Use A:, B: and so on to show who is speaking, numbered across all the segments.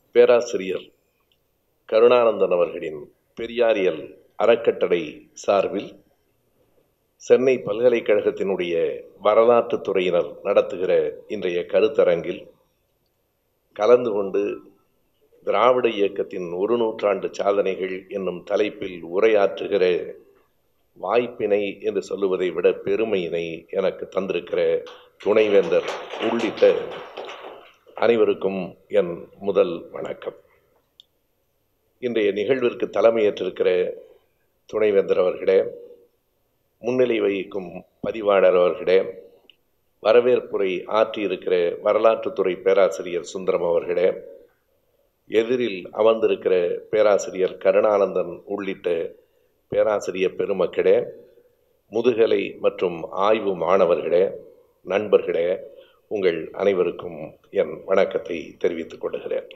A: பேராசிரியர் கருணானந்தன் அவர்களின் பெரியாரியல் அறக்கட்டளை சார்பில் சென்னை பல்கலைக்கழகத்தினுடைய வரலாற்றுத் துறையினர் நடத்துகிற இன்றைய கருத்தரங்கில் கலந்து கொண்டு திராவிட இயக்கத்தின் ஒரு நூற்றாண்டு சாதனைகள் என்னும் தலைப்பில் உரையாற்றுகிற வாய்ப்பினை என்று சொல்லுவதை விட பெருமையினை எனக்கு தந்திருக்கிற துணைவேந்தர் உள்ளிட்ட அனைவருக்கும் என் முதல் வணக்கம் இன்றைய நிகழ்விற்கு தலைமையேற்றிருக்கிற துணைவேந்தர் அவர்களே முன்னிலை வகிக்கும் பதிவாளர் அவர்களே வரவேற்புரை ஆற்றியிருக்கிற வரலாற்றுத்துறை பேராசிரியர் சுந்தரம் அவர்களே எதிரில் அமர்ந்திருக்கிற பேராசிரியர் கருணானந்தன் உள்ளிட்ட பேராசிரியர் பெருமக்களே முதுகலை மற்றும் ஆய்வு மாணவர்களே நண்பர்களே உங்கள் அனைவருக்கும் என் வணக்கத்தை தெரிவித்துக் கொள்கிறேன்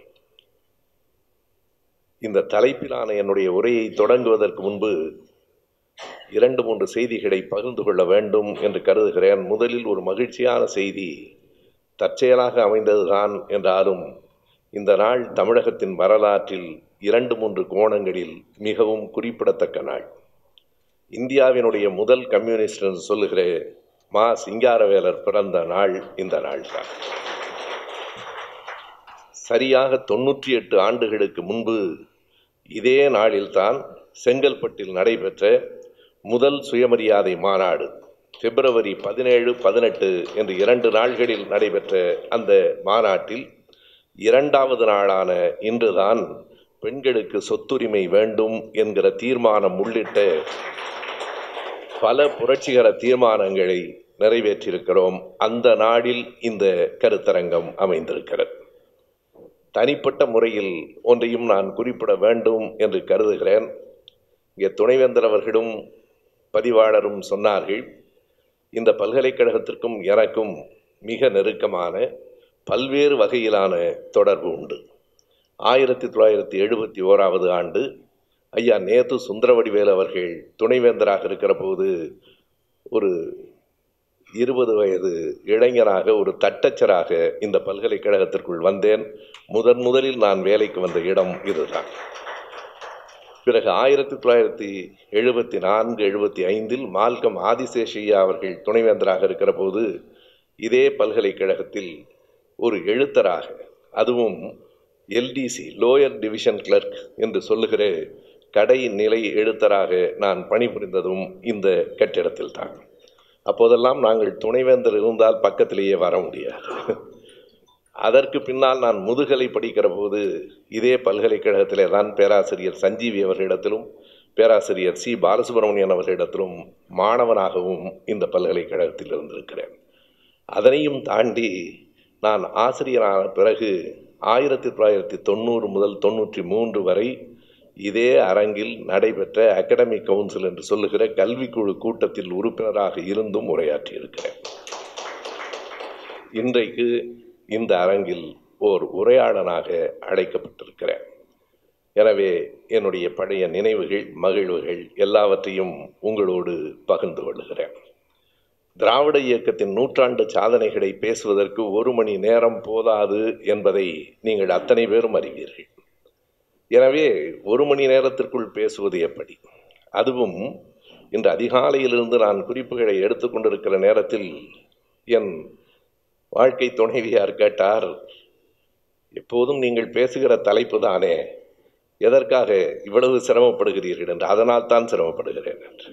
A: இந்த தலைப்பிலான என்னுடைய உரையை தொடங்குவதற்கு முன்பு இரண்டு மூன்று செய்திகளை பகிர்ந்து கொள்ள வேண்டும் என்று கருதுகிறேன் முதலில் ஒரு மகிழ்ச்சியான செய்தி தற்செயலாக அமைந்ததுதான் என்றாலும் இந்த நாள் தமிழகத்தின் வரலாற்றில் இரண்டு மூன்று கோணங்களில் மிகவும் குறிப்பிடத்தக்க நாள் இந்தியாவினுடைய முதல் கம்யூனிஸ்ட் என்று சொல்லுகிற மா சிங்காரவேலர் பிறந்த நாள் இந்த நாள் தான் சரியாக தொன்னூற்றி எட்டு ஆண்டுகளுக்கு முன்பு இதே நாளில்தான் செங்கல்பட்டில் நடைபெற்ற முதல் சுயமரியாதை மாநாடு பிப்ரவரி பதினேழு பதினெட்டு என்று இரண்டு நாள்களில் நடைபெற்ற அந்த மாநாட்டில் இரண்டாவது நாளான இன்றுதான் பெண்களுக்கு சொத்துரிமை வேண்டும் என்கிற தீர்மானம் உள்ளிட்ட பல புரட்சிகர தீர்மானங்களை நிறைவேற்றியிருக்கிறோம் அந்த நாளில் இந்த கருத்தரங்கம் அமைந்திருக்கிறது தனிப்பட்ட முறையில் ஒன்றையும் நான் குறிப்பிட வேண்டும் என்று கருதுகிறேன் இங்கே துணைவேந்தர் அவர்களும் பதிவாளரும் சொன்னார்கள் இந்த பல்கலைக்கழகத்திற்கும் எனக்கும் மிக நெருக்கமான பல்வேறு வகையிலான தொடர்பு உண்டு ஆயிரத்தி தொள்ளாயிரத்தி எழுபத்தி ஓராவது ஆண்டு ஐயா நேத்து சுந்தரவடிவேல் அவர்கள் துணைவேந்தராக இருக்கிற போது ஒரு இருபது வயது இளைஞராக ஒரு தட்டச்சராக இந்த பல்கலைக்கழகத்திற்குள் வந்தேன் முதன் முதலில் நான் வேலைக்கு வந்த இடம் இதுதான் பிறகு ஆயிரத்தி தொள்ளாயிரத்தி எழுபத்தி நான்கு எழுபத்தி ஐந்தில் மால்கம் ஆதிசேஷையா அவர்கள் துணைவேந்தராக இருக்கிற போது இதே பல்கலைக்கழகத்தில் ஒரு எழுத்தராக அதுவும் எல்டிசி லோயர் டிவிஷன் கிளர்க் என்று சொல்லுகிற கடை நிலை எழுத்தராக நான் பணிபுரிந்ததும் இந்த கட்டிடத்தில் தான் அப்போதெல்லாம் நாங்கள் துணைவேந்தர் இருந்தால் பக்கத்திலேயே வர முடியாது அதற்கு பின்னால் நான் முதுகலை படிக்கிற போது இதே பல்கலைக்கழகத்திலே தான் பேராசிரியர் சஞ்சீவி அவர்களிடத்திலும் பேராசிரியர் சி பாலசுப்ரமணியன் அவர்களிடத்திலும் மாணவனாகவும் இந்த பல்கலைக்கழகத்தில் இருந்திருக்கிறேன் அதனையும் தாண்டி நான் ஆசிரியரான பிறகு ஆயிரத்தி தொள்ளாயிரத்தி தொண்ணூறு முதல் தொண்ணூற்றி மூன்று வரை இதே அரங்கில் நடைபெற்ற அகாடமிக் கவுன்சில் என்று சொல்லுகிற கல்விக்குழு கூட்டத்தில் உறுப்பினராக இருந்தும் உரையாற்றியிருக்கிறேன் இன்றைக்கு இந்த அரங்கில் ஓர் உரையாடனாக அழைக்கப்பட்டிருக்கிறேன் எனவே என்னுடைய பழைய நினைவுகள் மகிழ்வுகள் எல்லாவற்றையும் உங்களோடு பகிர்ந்து கொள்கிறேன் திராவிட இயக்கத்தின் நூற்றாண்டு சாதனைகளை பேசுவதற்கு ஒரு மணி நேரம் போதாது என்பதை நீங்கள் அத்தனை பேரும் அறிவீர்கள் எனவே ஒரு மணி நேரத்திற்குள் பேசுவது எப்படி அதுவும் இன்று அதிகாலையிலிருந்து நான் குறிப்புகளை எடுத்துக்கொண்டிருக்கிற நேரத்தில் என் வாழ்க்கை துணைவியார் கேட்டார் எப்போதும் நீங்கள் பேசுகிற தலைப்பு தானே எதற்காக இவ்வளவு சிரமப்படுகிறீர்கள் என்று அதனால் தான் சிரமப்படுகிறேன் என்று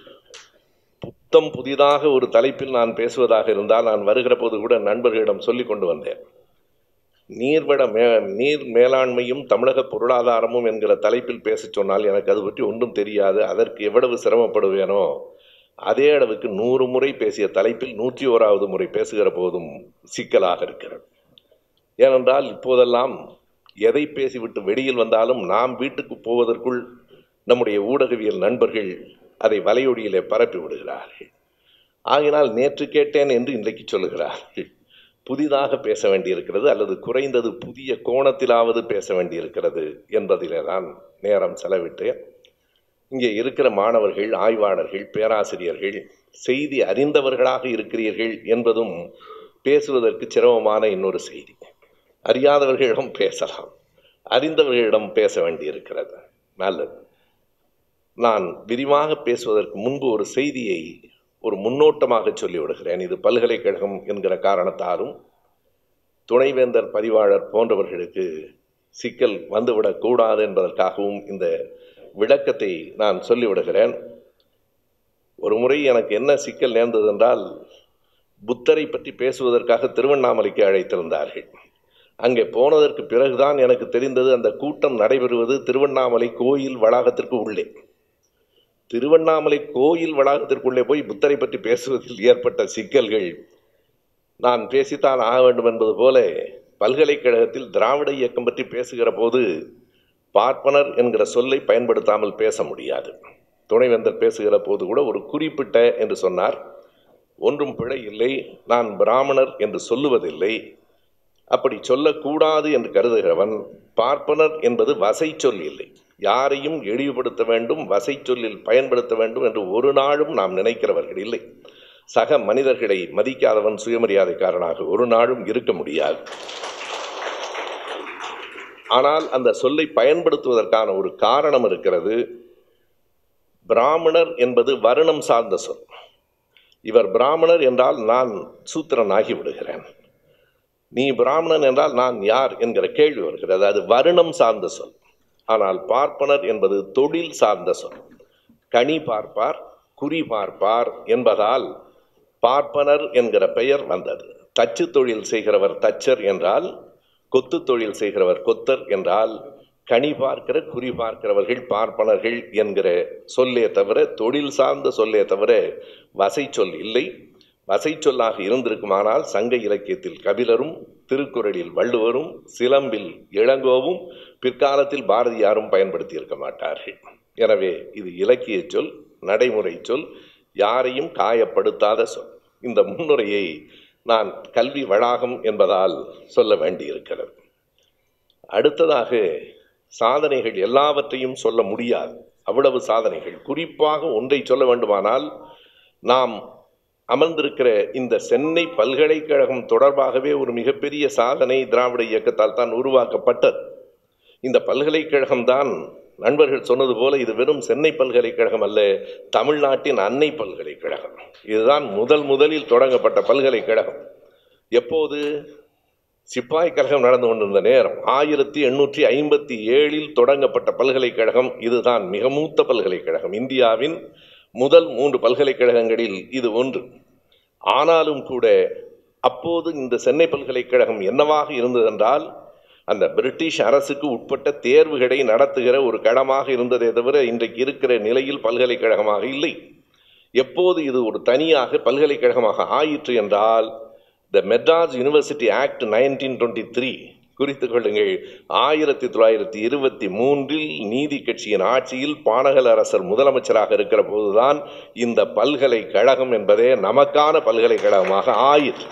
A: புத்தம் புதிதாக ஒரு தலைப்பில் நான் பேசுவதாக இருந்தால் நான் வருகிற போது கூட நண்பர்களிடம் சொல்லிக் கொண்டு வந்தேன் நீர்வள மே நீர் மேலாண்மையும் தமிழக பொருளாதாரமும் என்கிற தலைப்பில் பேச சொன்னால் எனக்கு அது பற்றி ஒன்றும் தெரியாது அதற்கு எவ்வளவு சிரமப்படுவேனோ அதே அளவுக்கு நூறு முறை பேசிய தலைப்பில் நூற்றி ஓராவது முறை பேசுகிற போதும் சிக்கலாக இருக்கிறது ஏனென்றால் இப்போதெல்லாம் எதை பேசிவிட்டு வெளியில் வந்தாலும் நாம் வீட்டுக்கு போவதற்குள் நம்முடைய ஊடகவியல் நண்பர்கள் அதை வலையொலியிலே பரப்பி விடுகிறார்கள் ஆகினால் நேற்று கேட்டேன் என்று இன்றைக்கு சொல்லுகிறார்கள் புதிதாக பேச வேண்டியிருக்கிறது அல்லது குறைந்தது புதிய கோணத்திலாவது பேச வேண்டியிருக்கிறது என்பதிலே தான் நேரம் செலவிட்டு இங்கே இருக்கிற மாணவர்கள் ஆய்வாளர்கள் பேராசிரியர்கள் செய்தி அறிந்தவர்களாக இருக்கிறீர்கள் என்பதும் பேசுவதற்கு சிரமமான இன்னொரு செய்தி அறியாதவர்களிடம் பேசலாம் அறிந்தவர்களிடம் பேச வேண்டியிருக்கிறது நல்லது நான் விரிவாக பேசுவதற்கு முன்பு ஒரு செய்தியை ஒரு முன்னோட்டமாக சொல்லிவிடுகிறேன் இது பல்கலைக்கழகம் என்கிற காரணத்தாலும் துணைவேந்தர் பதிவாளர் போன்றவர்களுக்கு சிக்கல் வந்துவிடக்கூடாது என்பதற்காகவும் இந்த விளக்கத்தை நான் சொல்லிவிடுகிறேன் ஒரு முறை எனக்கு என்ன சிக்கல் நேர்ந்தது என்றால் புத்தரை பற்றி பேசுவதற்காக திருவண்ணாமலைக்கு அழைத்திருந்தார்கள் அங்கே போனதற்கு பிறகுதான் எனக்கு தெரிந்தது அந்த கூட்டம் நடைபெறுவது திருவண்ணாமலை கோயில் வளாகத்திற்கு உள்ளே திருவண்ணாமலை கோயில் வளாகத்திற்குள்ளே போய் புத்தரை பற்றி பேசுவதில் ஏற்பட்ட சிக்கல்கள் நான் பேசித்தான் ஆக வேண்டும் என்பது போல பல்கலைக்கழகத்தில் திராவிட இயக்கம் பற்றி பேசுகிற போது பார்ப்பனர் என்கிற சொல்லை பயன்படுத்தாமல் பேச முடியாது துணைவேந்தர் பேசுகிற போது கூட ஒரு குறிப்பிட்ட என்று சொன்னார் ஒன்றும் பிழை இல்லை நான் பிராமணர் என்று சொல்லுவதில்லை அப்படி சொல்லக்கூடாது என்று கருதுகிறவன் பார்ப்பனர் என்பது வசை சொல் இல்லை யாரையும் இழிவுபடுத்த வேண்டும் வசை சொல்லில் பயன்படுத்த வேண்டும் என்று ஒரு நாளும் நாம் நினைக்கிறவர்கள் இல்லை சக மனிதர்களை மதிக்காதவன் சுயமரியாதைக்காரனாக ஒரு நாளும் இருக்க முடியாது ஆனால் அந்த சொல்லை பயன்படுத்துவதற்கான ஒரு காரணம் இருக்கிறது பிராமணர் என்பது வருணம் சார்ந்த சொல் இவர் பிராமணர் என்றால் நான் சூத்திரன் ஆகி விடுகிறேன் நீ பிராமணன் என்றால் நான் யார் என்கிற கேள்வி வருகிறது அது வருணம் சார்ந்த சொல் ஆனால் பார்ப்பனர் என்பது தொழில் சார்ந்த சொல் கனி பார்ப்பார் குறி பார்ப்பார் என்பதால் பார்ப்பனர் என்கிற பெயர் வந்தது தச்சு தொழில் செய்கிறவர் தச்சர் என்றால் கொத்து தொழில் செய்கிறவர் கொத்தர் என்றால் கனி பார்க்கிற குறி பார்க்கிறவர்கள் பார்ப்பனர்கள் என்கிற சொல்லே தவிர தொழில் சார்ந்த சொல்லே தவிர வசை சொல் இல்லை வசை சொல்லாக இருந்திருக்குமானால் சங்க இலக்கியத்தில் கபிலரும் திருக்குறளில் வள்ளுவரும் சிலம்பில் இளங்கோவும் பிற்காலத்தில் பாரதியாரும் பயன்படுத்தி இருக்க மாட்டார்கள் எனவே இது இலக்கிய சொல் நடைமுறை சொல் யாரையும் காயப்படுத்தாத சொல் இந்த முன்னுரையை நான் கல்வி வளாகம் என்பதால் சொல்ல வேண்டியிருக்கிறது அடுத்ததாக சாதனைகள் எல்லாவற்றையும் சொல்ல முடியாது அவ்வளவு சாதனைகள் குறிப்பாக ஒன்றை சொல்ல வேண்டுமானால் நாம் அமர்ந்திருக்கிற இந்த சென்னை பல்கலைக்கழகம் தொடர்பாகவே ஒரு மிகப்பெரிய சாதனை திராவிட இயக்கத்தால் தான் உருவாக்கப்பட்டது இந்த பல்கலைக்கழகம் தான் நண்பர்கள் சொன்னது போல இது வெறும் சென்னை பல்கலைக்கழகம் அல்ல தமிழ்நாட்டின் அன்னை பல்கலைக்கழகம் இதுதான் முதல் முதலில் தொடங்கப்பட்ட பல்கலைக்கழகம் எப்போது சிப்பாய் கழகம் நடந்து கொண்டிருந்த நேரம் ஆயிரத்தி எண்ணூற்றி ஐம்பத்தி ஏழில் தொடங்கப்பட்ட பல்கலைக்கழகம் இதுதான் மிக மூத்த பல்கலைக்கழகம் இந்தியாவின் முதல் மூன்று பல்கலைக்கழகங்களில் இது ஒன்று ஆனாலும் கூட அப்போது இந்த சென்னை பல்கலைக்கழகம் என்னவாக இருந்ததென்றால் அந்த பிரிட்டிஷ் அரசுக்கு உட்பட்ட தேர்வுகளை நடத்துகிற ஒரு களமாக இருந்ததே தவிர இன்றைக்கு இருக்கிற நிலையில் பல்கலைக்கழகமாக இல்லை எப்போது இது ஒரு தனியாக பல்கலைக்கழகமாக ஆயிற்று என்றால் the Madras university act nineteen twenty three குறித்து கொள்ளுங்கள் ஆயிரத்தி தொள்ளாயிரத்தி இருபத்தி மூன்றில் நீதி கட்சியின் ஆட்சியில் பானகல் அரசர் முதலமைச்சராக இருக்கிற போதுதான் இந்த பல்கலைக்கழகம் என்பதே நமக்கான பல்கலைக்கழகமாக ஆயிற்று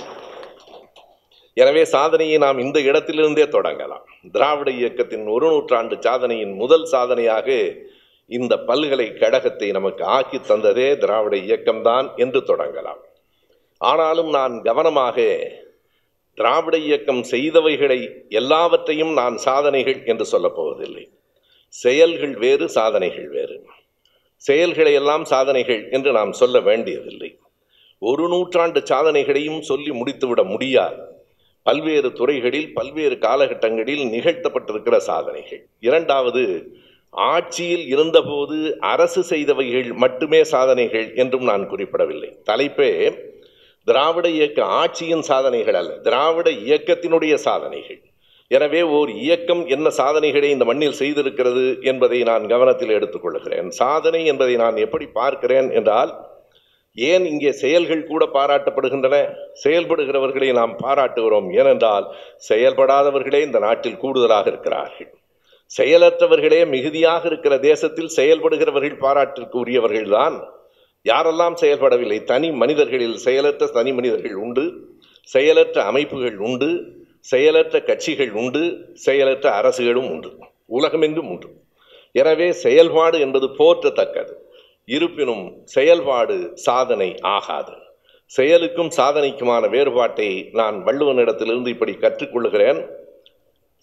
A: எனவே சாதனையை நாம் இந்த இடத்திலிருந்தே தொடங்கலாம் திராவிட இயக்கத்தின் ஒரு நூற்றாண்டு சாதனையின் முதல் சாதனையாக இந்த பல்கலைக்கழகத்தை நமக்கு ஆக்கி தந்ததே திராவிட இயக்கம்தான் என்று தொடங்கலாம் ஆனாலும் நான் கவனமாக திராவிட இயக்கம் செய்தவைகளை எல்லாவற்றையும் நான் சாதனைகள் என்று சொல்லப் போவதில்லை செயல்கள் வேறு சாதனைகள் வேறு செயல்களை எல்லாம் சாதனைகள் என்று நாம் சொல்ல வேண்டியதில்லை ஒரு நூற்றாண்டு சாதனைகளையும் சொல்லி முடித்துவிட முடியாது பல்வேறு துறைகளில் பல்வேறு காலகட்டங்களில் நிகழ்த்தப்பட்டிருக்கிற சாதனைகள் இரண்டாவது ஆட்சியில் இருந்தபோது அரசு செய்தவைகள் மட்டுமே சாதனைகள் என்றும் நான் குறிப்பிடவில்லை தலைப்பே திராவிட இயக்க ஆட்சியின் சாதனைகள் அல்ல திராவிட இயக்கத்தினுடைய சாதனைகள் எனவே ஓர் இயக்கம் என்ன சாதனைகளை இந்த மண்ணில் செய்திருக்கிறது என்பதை நான் கவனத்தில் எடுத்துக்கொள்கிறேன் சாதனை என்பதை நான் எப்படி பார்க்கிறேன் என்றால் ஏன் இங்கே செயல்கள் கூட பாராட்டப்படுகின்றன செயல்படுகிறவர்களை நாம் பாராட்டுகிறோம் ஏனென்றால் செயல்படாதவர்களே இந்த நாட்டில் கூடுதலாக இருக்கிறார்கள் செயலற்றவர்களே மிகுதியாக இருக்கிற தேசத்தில் செயல்படுகிறவர்கள் பாராட்டிற்கு உரியவர்கள்தான் யாரெல்லாம் செயல்படவில்லை தனி மனிதர்களில் செயலற்ற தனி மனிதர்கள் உண்டு செயலற்ற அமைப்புகள் உண்டு செயலற்ற கட்சிகள் உண்டு செயலற்ற அரசுகளும் உண்டு உலகமெங்கும் உண்டு எனவே செயல்பாடு என்பது போற்றத்தக்கது இருப்பினும் செயல்பாடு சாதனை ஆகாது செயலுக்கும் சாதனைக்குமான வேறுபாட்டை நான் வள்ளுவனிடத்திலிருந்து இப்படி கற்றுக்கொள்கிறேன்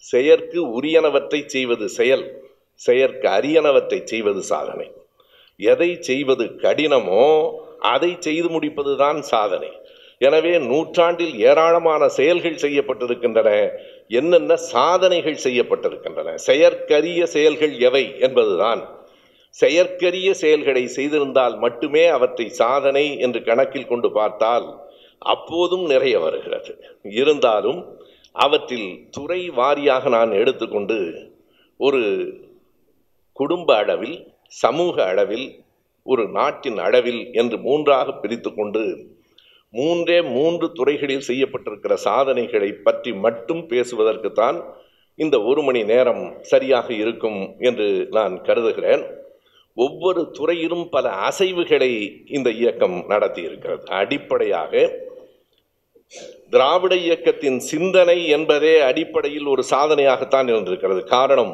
A: செயற்கு உரியனவற்றை செய்வது செயல் செயற்கு அரியனவற்றை செய்வது சாதனை எதை செய்வது கடினமோ அதை செய்து முடிப்பதுதான் சாதனை எனவே நூற்றாண்டில் ஏராளமான செயல்கள் செய்யப்பட்டிருக்கின்றன என்னென்ன சாதனைகள் செய்யப்பட்டிருக்கின்றன செயற்கரிய செயல்கள் எவை என்பதுதான் செயற்கரிய செயல்களை செய்திருந்தால் மட்டுமே அவற்றை சாதனை என்று கணக்கில் கொண்டு பார்த்தால் அப்போதும் நிறைய வருகிறது இருந்தாலும் அவற்றில் துறை வாரியாக நான் எடுத்துக்கொண்டு ஒரு குடும்ப அளவில் சமூக அளவில் ஒரு நாட்டின் அளவில் என்று மூன்றாக பிரித்து கொண்டு மூன்றே மூன்று துறைகளில் செய்யப்பட்டிருக்கிற சாதனைகளை பற்றி மட்டும் பேசுவதற்குத்தான் இந்த ஒரு மணி நேரம் சரியாக இருக்கும் என்று நான் கருதுகிறேன் ஒவ்வொரு துறையிலும் பல அசைவுகளை இந்த இயக்கம் நடத்தி இருக்கிறது அடிப்படையாக திராவிட இயக்கத்தின் சிந்தனை என்பதே அடிப்படையில் ஒரு சாதனையாகத்தான் இருந்திருக்கிறது காரணம்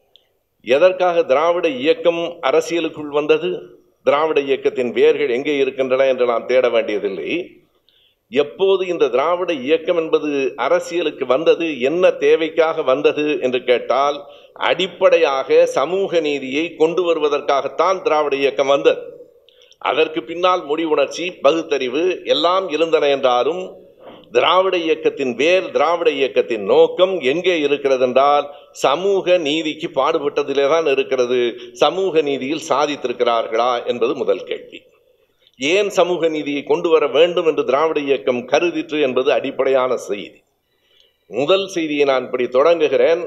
A: எதற்காக திராவிட இயக்கம் அரசியலுக்குள் வந்தது திராவிட இயக்கத்தின் வேர்கள் எங்கே இருக்கின்றன என்று நாம் தேட வேண்டியதில்லை எப்போது இந்த திராவிட இயக்கம் என்பது அரசியலுக்கு வந்தது என்ன தேவைக்காக வந்தது என்று கேட்டால் அடிப்படையாக சமூக நீதியை கொண்டு வருவதற்காகத்தான் திராவிட இயக்கம் வந்தது அதற்கு பின்னால் முடிவுணர்ச்சி பகுத்தறிவு எல்லாம் இருந்தன என்றாலும் திராவிட இயக்கத்தின் வேர் திராவிட இயக்கத்தின் நோக்கம் எங்கே இருக்கிறது என்றால் சமூக நீதிக்கு பாடுபட்டதிலே தான் இருக்கிறது சமூக நீதியில் சாதித்திருக்கிறார்களா என்பது முதல் கேள்வி ஏன் சமூக நீதியை கொண்டு வர வேண்டும் என்று திராவிட இயக்கம் கருதிற்று என்பது அடிப்படையான செய்தி முதல் செய்தியை நான் இப்படி தொடங்குகிறேன்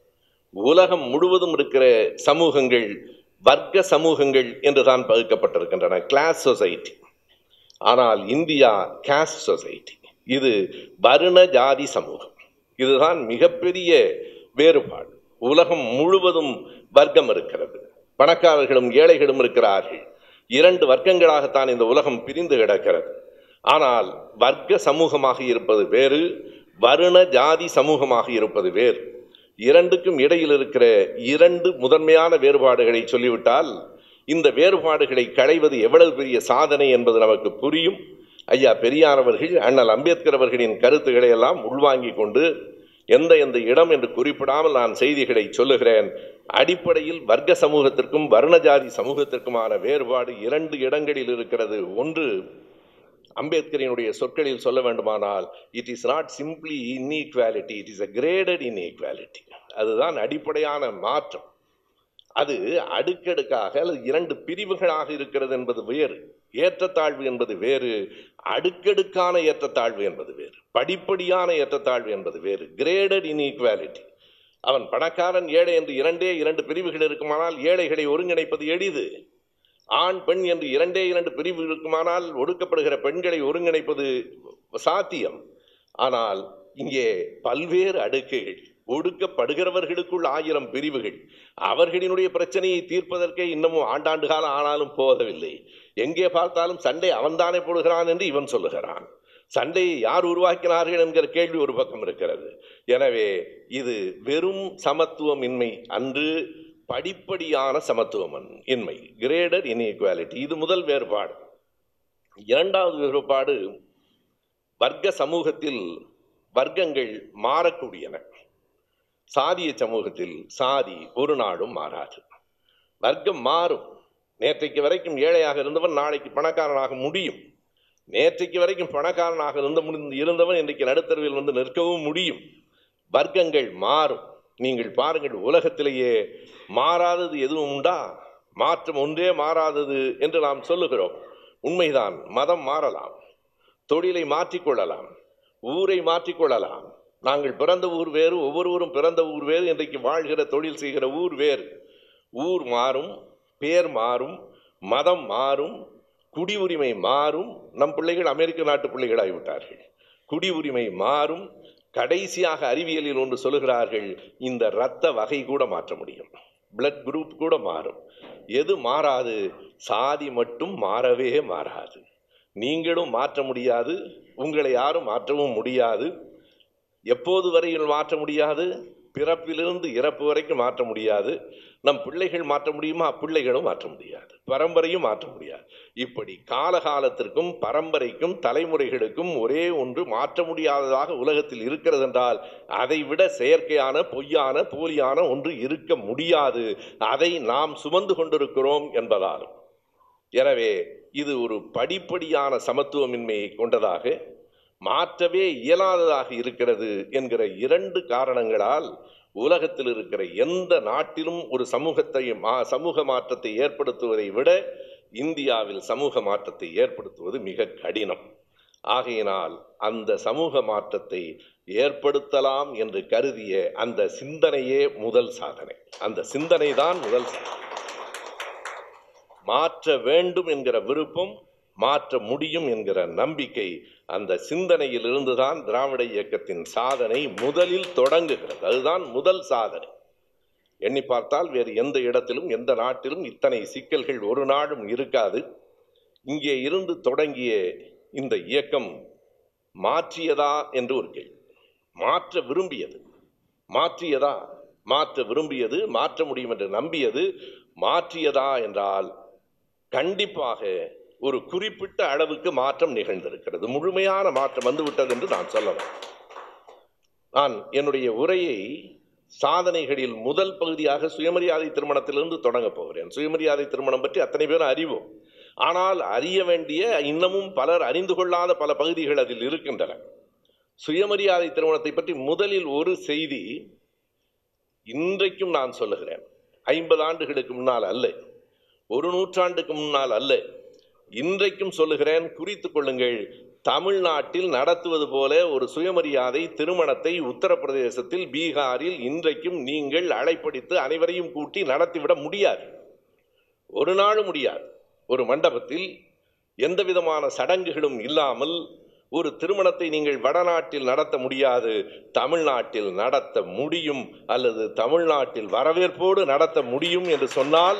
A: உலகம் முழுவதும் இருக்கிற சமூகங்கள் வர்க்க சமூகங்கள் என்று தான் பகுக்கப்பட்டிருக்கின்றன கிளாஸ் சொசைட்டி ஆனால் இந்தியா காஸ்ட் சொசைட்டி இது வருண ஜாதி சமூகம் இதுதான் மிகப்பெரிய வேறுபாடு உலகம் முழுவதும் வர்க்கம் இருக்கிறது பணக்காரர்களும் ஏழைகளும் இருக்கிறார்கள் இரண்டு வர்க்கங்களாகத்தான் இந்த உலகம் பிரிந்து கிடக்கிறது ஆனால் வர்க்க சமூகமாக இருப்பது வேறு வருண ஜாதி சமூகமாக இருப்பது வேறு இரண்டுக்கும் இடையில் இருக்கிற இரண்டு முதன்மையான வேறுபாடுகளை சொல்லிவிட்டால் இந்த வேறுபாடுகளை களைவது எவ்வளவு பெரிய சாதனை என்பது நமக்கு புரியும் ஐயா பெரியார் அவர்கள் அண்ணல் அம்பேத்கர் அவர்களின் கருத்துக்களை எல்லாம் உள்வாங்கிக் கொண்டு எந்த எந்த இடம் என்று குறிப்பிடாமல் நான் செய்திகளை சொல்லுகிறேன் அடிப்படையில் வர்க்க சமூகத்திற்கும் வர்ணஜாதி சமூகத்திற்குமான வேறுபாடு இரண்டு இடங்களில் இருக்கிறது ஒன்று அம்பேத்கரினுடைய சொற்களில் சொல்ல வேண்டுமானால் it is not simply inequality it is a graded inequality அதுதான் அடிப்படையான மாற்றம் அது அடுக்கடுக்காக அல்லது இரண்டு பிரிவுகளாக இருக்கிறது என்பது வேறு ஏற்றத்தாழ்வு என்பது வேறு அடுக்கடுக்கான ஏற்றத்தாழ்வு என்பது வேறு படிப்படியான ஏற்றத்தாழ்வு என்பது வேறு கிரேடட் இன்இக்வாலிட்டி அவன் பணக்காரன் ஏழை என்று இரண்டே இரண்டு பிரிவுகள் இருக்குமானால் ஏழைகளை ஒருங்கிணைப்பது எளிது ஆண் பெண் என்று இரண்டே இரண்டு பிரிவு இருக்குமானால் ஒடுக்கப்படுகிற பெண்களை ஒருங்கிணைப்பது சாத்தியம் ஆனால் இங்கே பல்வேறு அடுக்குகள் ஒடுக்கப்படுகிறவர்களுக்குள் ஆயிரம் பிரிவுகள் அவர்களினுடைய பிரச்சனையை தீர்ப்பதற்கே இன்னமும் ஆண்டாண்டு காலம் ஆனாலும் போதவில்லை எங்கே பார்த்தாலும் சண்டை அவன்தானே போடுகிறான் என்று இவன் சொல்லுகிறான் சண்டையை யார் உருவாக்கினார்கள் என்கிற கேள்வி ஒரு பக்கம் இருக்கிறது எனவே இது வெறும் சமத்துவம் இன்மை அன்று படிப்படியான சமத்துவம் இன்மை கிரேடர் இன்இக்வாலிட்டி இது முதல் வேறுபாடு இரண்டாவது வேறுபாடு வர்க்க சமூகத்தில் வர்க்கங்கள் மாறக்கூடியன சாதிய சமூகத்தில் சாதி ஒரு நாடும் மாறாது வர்க்கம் மாறும் நேற்றைக்கு வரைக்கும் ஏழையாக இருந்தவன் நாளைக்கு பணக்காரனாக முடியும் நேற்றைக்கு வரைக்கும் பணக்காரனாக இருந்த இருந்தவன் இன்றைக்கு நடுத்தருவில் வந்து நிற்கவும் முடியும் வர்க்கங்கள் மாறும் நீங்கள் பாருங்கள் உலகத்திலேயே மாறாதது எதுவும் உண்டா மாற்றம் ஒன்றே மாறாதது என்று நாம் சொல்லுகிறோம் உண்மைதான் மதம் மாறலாம் தொழிலை மாற்றிக்கொள்ளலாம் ஊரை மாற்றிக்கொள்ளலாம் நாங்கள் பிறந்த ஊர் வேறு ஒவ்வொருவரும் பிறந்த ஊர் வேறு இன்றைக்கு வாழ்கிற தொழில் செய்கிற ஊர் வேறு ஊர் மாறும் பேர் மாறும் மதம் மாறும் குடி உரிமை மாறும் நம் பிள்ளைகள் அமெரிக்க நாட்டு பிள்ளைகளாகிவிட்டார்கள் குடி உரிமை மாறும் கடைசியாக அறிவியலில் ஒன்று சொல்லுகிறார்கள் இந்த இரத்த வகை கூட மாற்ற முடியும் பிளட் குரூப் கூட மாறும் எது மாறாது சாதி மட்டும் மாறவே மாறாது நீங்களும் மாற்ற முடியாது உங்களை யாரும் மாற்றவும் முடியாது எப்போது வரையில் மாற்ற முடியாது பிறப்பிலிருந்து இறப்பு வரைக்கும் மாற்ற முடியாது நம் பிள்ளைகள் மாற்ற முடியுமா பிள்ளைகளும் மாற்ற முடியாது பரம்பரையும் மாற்ற முடியாது இப்படி காலகாலத்திற்கும் பரம்பரைக்கும் தலைமுறைகளுக்கும் ஒரே ஒன்று மாற்ற முடியாததாக உலகத்தில் இருக்கிறது என்றால் அதை விட செயற்கையான பொய்யான போலியான ஒன்று இருக்க முடியாது அதை நாம் சுமந்து கொண்டிருக்கிறோம் என்பதாலும் எனவே இது ஒரு படிப்படியான சமத்துவமின்மையை கொண்டதாக மாற்றவே இயலாததாக இருக்கிறது என்கிற இரண்டு காரணங்களால் உலகத்தில் இருக்கிற எந்த நாட்டிலும் ஒரு சமூகத்தை மா- சமூக மாற்றத்தை ஏற்படுத்துவதை விட இந்தியாவில் சமூக மாற்றத்தை ஏற்படுத்துவது மிக கடினம் ஆகையினால் அந்த சமூக மாற்றத்தை ஏற்படுத்தலாம் என்று கருதிய அந்த சிந்தனையே முதல் சாதனை அந்த சிந்தனை தான் முதல் சாதனை மாற்ற வேண்டும் என்கிற விருப்பம் மாற்ற முடியும் என்கிற நம்பிக்கை அந்த சிந்தனையில் இருந்துதான் திராவிட இயக்கத்தின் சாதனை முதலில் தொடங்குகிறது அதுதான் முதல் சாதனை எண்ணி பார்த்தால் வேறு எந்த இடத்திலும் எந்த நாட்டிலும் இத்தனை சிக்கல்கள் ஒரு நாளும் இருக்காது இங்கே இருந்து தொடங்கிய இந்த இயக்கம் மாற்றியதா என்று ஒரு கேள்வி மாற்ற விரும்பியது மாற்றியதா மாற்ற விரும்பியது மாற்ற முடியும் என்று நம்பியது மாற்றியதா என்றால் கண்டிப்பாக ஒரு குறிப்பிட்ட அளவுக்கு மாற்றம் நிகழ்ந்திருக்கிறது முழுமையான மாற்றம் வந்துவிட்டது என்று நான் சொல்லலாம் நான் என்னுடைய உரையை சாதனைகளில் முதல் பகுதியாக சுயமரியாதை திருமணத்திலிருந்து தொடங்கப் போகிறேன் சுயமரியாதை திருமணம் பற்றி அத்தனை பேரும் அறிவோம் ஆனால் அறிய வேண்டிய இன்னமும் பலர் அறிந்து கொள்ளாத பல பகுதிகள் அதில் இருக்கின்றன சுயமரியாதை திருமணத்தை பற்றி முதலில் ஒரு செய்தி இன்றைக்கும் நான் சொல்லுகிறேன் ஐம்பது ஆண்டுகளுக்கு முன்னால் அல்ல ஒரு நூற்றாண்டுக்கு முன்னால் அல்ல இன்றைக்கும் சொல்லுகிறேன் குறித்துக் கொள்ளுங்கள் தமிழ்நாட்டில் நடத்துவது போல ஒரு சுயமரியாதை திருமணத்தை உத்தரப்பிரதேசத்தில் பீகாரில் இன்றைக்கும் நீங்கள் அழைப்படித்து அனைவரையும் கூட்டி நடத்திவிட முடியாது ஒரு நாளும் முடியாது ஒரு மண்டபத்தில் எந்த விதமான சடங்குகளும் இல்லாமல் ஒரு திருமணத்தை நீங்கள் வடநாட்டில் நடத்த முடியாது தமிழ்நாட்டில் நடத்த முடியும் அல்லது தமிழ்நாட்டில் வரவேற்போடு நடத்த முடியும் என்று சொன்னால்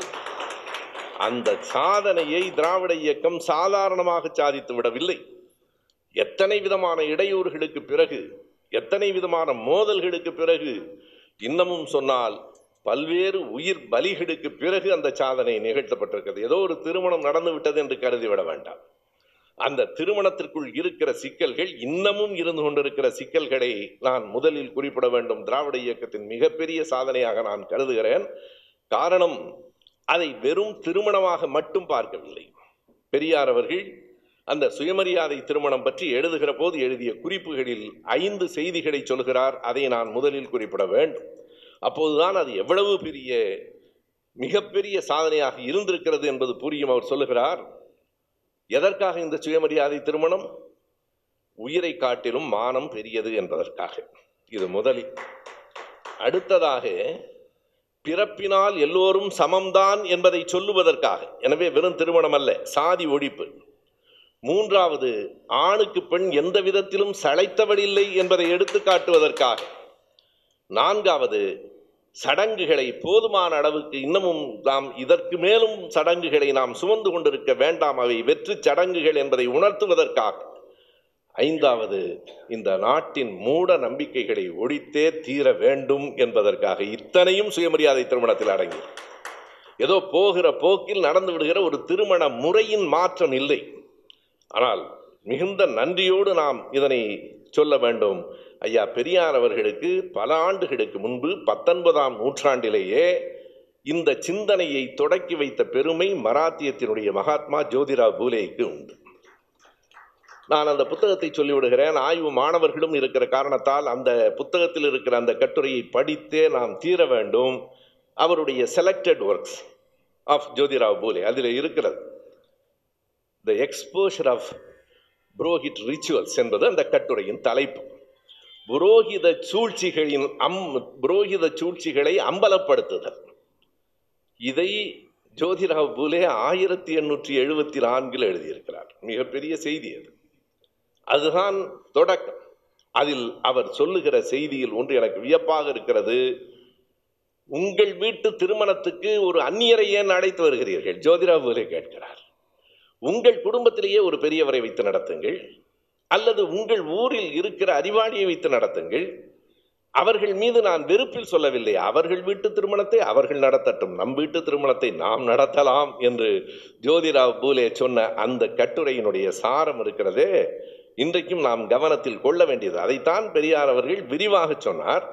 A: அந்த சாதனையை திராவிட இயக்கம் சாதாரணமாக சாதித்து விடவில்லை எத்தனை விதமான இடையூறுகளுக்கு பிறகு எத்தனை விதமான மோதல்களுக்கு பிறகு இன்னமும் சொன்னால் பல்வேறு உயிர் பலிகளுக்கு பிறகு அந்த சாதனை நிகழ்த்தப்பட்டிருக்கிறது ஏதோ ஒரு திருமணம் நடந்து விட்டது என்று கருதிவிட வேண்டாம் அந்த திருமணத்திற்குள் இருக்கிற சிக்கல்கள் இன்னமும் இருந்து கொண்டிருக்கிற சிக்கல்களை நான் முதலில் குறிப்பிட வேண்டும் திராவிட இயக்கத்தின் மிகப்பெரிய சாதனையாக நான் கருதுகிறேன் காரணம் அதை வெறும் திருமணமாக மட்டும் பார்க்கவில்லை பெரியார் அவர்கள் அந்த சுயமரியாதை திருமணம் பற்றி எழுதுகிற போது எழுதிய குறிப்புகளில் ஐந்து செய்திகளை சொல்கிறார் அதை நான் முதலில் குறிப்பிட வேண்டும் அப்போதுதான் அது எவ்வளவு பெரிய மிகப்பெரிய சாதனையாக இருந்திருக்கிறது என்பது புரியும் அவர் சொல்லுகிறார் எதற்காக இந்த சுயமரியாதை திருமணம் உயிரை காட்டிலும் மானம் பெரியது என்பதற்காக இது முதலில் அடுத்ததாக பிறப்பினால் எல்லோரும் சமம்தான் என்பதை சொல்லுவதற்காக எனவே வெறும் திருமணம் அல்ல சாதி ஒழிப்பு மூன்றாவது ஆணுக்கு பெண் எந்த விதத்திலும் சளைத்தவளில்லை என்பதை எடுத்து காட்டுவதற்காக நான்காவது சடங்குகளை போதுமான அளவுக்கு இன்னமும் நாம் இதற்கு மேலும் சடங்குகளை நாம் சுமந்து கொண்டிருக்க வேண்டாம் அவை வெற்று சடங்குகள் என்பதை உணர்த்துவதற்காக ஐந்தாவது இந்த நாட்டின் மூட நம்பிக்கைகளை ஒழித்தே தீர வேண்டும் என்பதற்காக இத்தனையும் சுயமரியாதை திருமணத்தில் அடங்கி ஏதோ போகிற போக்கில் நடந்து விடுகிற ஒரு திருமண முறையின் மாற்றம் இல்லை ஆனால் மிகுந்த நன்றியோடு நாம் இதனை சொல்ல வேண்டும் ஐயா பெரியார் அவர்களுக்கு பல ஆண்டுகளுக்கு முன்பு பத்தொன்பதாம் நூற்றாண்டிலேயே இந்த சிந்தனையை தொடக்கி வைத்த பெருமை மராத்தியத்தினுடைய மகாத்மா ஜோதிராவ் பூலேக்கு உண்டு நான் அந்த புத்தகத்தை சொல்லிவிடுகிறேன் ஆய்வு மாணவர்களும் இருக்கிற காரணத்தால் அந்த புத்தகத்தில் இருக்கிற அந்த கட்டுரையை படித்தே நாம் தீர வேண்டும் அவருடைய selected works of Jyotirao Phule அதில் இருக்கிறது the exposure of purohit rituals என்பது அந்த கட்டுரையின் தலைப்பு புரோகித சூழ்ச்சிகளின் அம் புரோகித சூழ்ச்சிகளை அம்பலப்படுத்துதல் இதை ஜோதிராவ் பூலே ஆயிரத்தி எண்ணூற்றி எழுபத்தி நான்கில் எழுதியிருக்கிறார் மிகப்பெரிய செய்தி அது அதுதான் தொடக்கம் அதில் அவர் சொல்லுகிற செய்தியில் ஒன்று எனக்கு வியப்பாக இருக்கிறது உங்கள் வீட்டு திருமணத்துக்கு ஒரு அந்நியரை ஏன் அழைத்து வருகிறீர்கள் ஜோதிராவ் பூலே கேட்கிறார் உங்கள் குடும்பத்திலேயே ஒரு பெரியவரை வைத்து நடத்துங்கள் அல்லது உங்கள் ஊரில் இருக்கிற அறிவாளியை வைத்து நடத்துங்கள் அவர்கள் மீது நான் வெறுப்பில் சொல்லவில்லை அவர்கள் வீட்டு திருமணத்தை அவர்கள் நடத்தட்டும் நம் வீட்டு திருமணத்தை நாம் நடத்தலாம் என்று ஜோதிராவ் பூலே சொன்ன அந்த கட்டுரையினுடைய சாரம் இருக்கிறதே இன்றைக்கும் நாம் கவனத்தில் கொள்ள வேண்டியது அதைத்தான் பெரியார் அவர்கள் விரிவாக சொன்னார்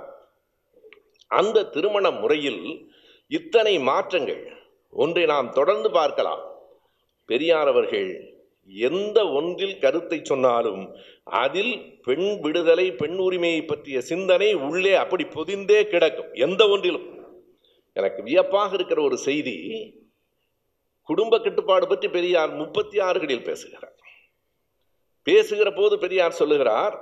A: அந்த திருமண முறையில் இத்தனை மாற்றங்கள் ஒன்றை நாம் தொடர்ந்து பார்க்கலாம் பெரியார் அவர்கள் எந்த ஒன்றில் கருத்தை சொன்னாலும் அதில் பெண் விடுதலை பெண் உரிமையை பற்றிய சிந்தனை உள்ளே அப்படி பொதிந்தே கிடக்கும் எந்த ஒன்றிலும் எனக்கு வியப்பாக இருக்கிற ஒரு செய்தி குடும்ப கட்டுப்பாடு பற்றி பெரியார் முப்பத்தி ஆறுகளில் பேசுகிறார் பேசுகிற போது பெரியார் சொல்லுகிறார்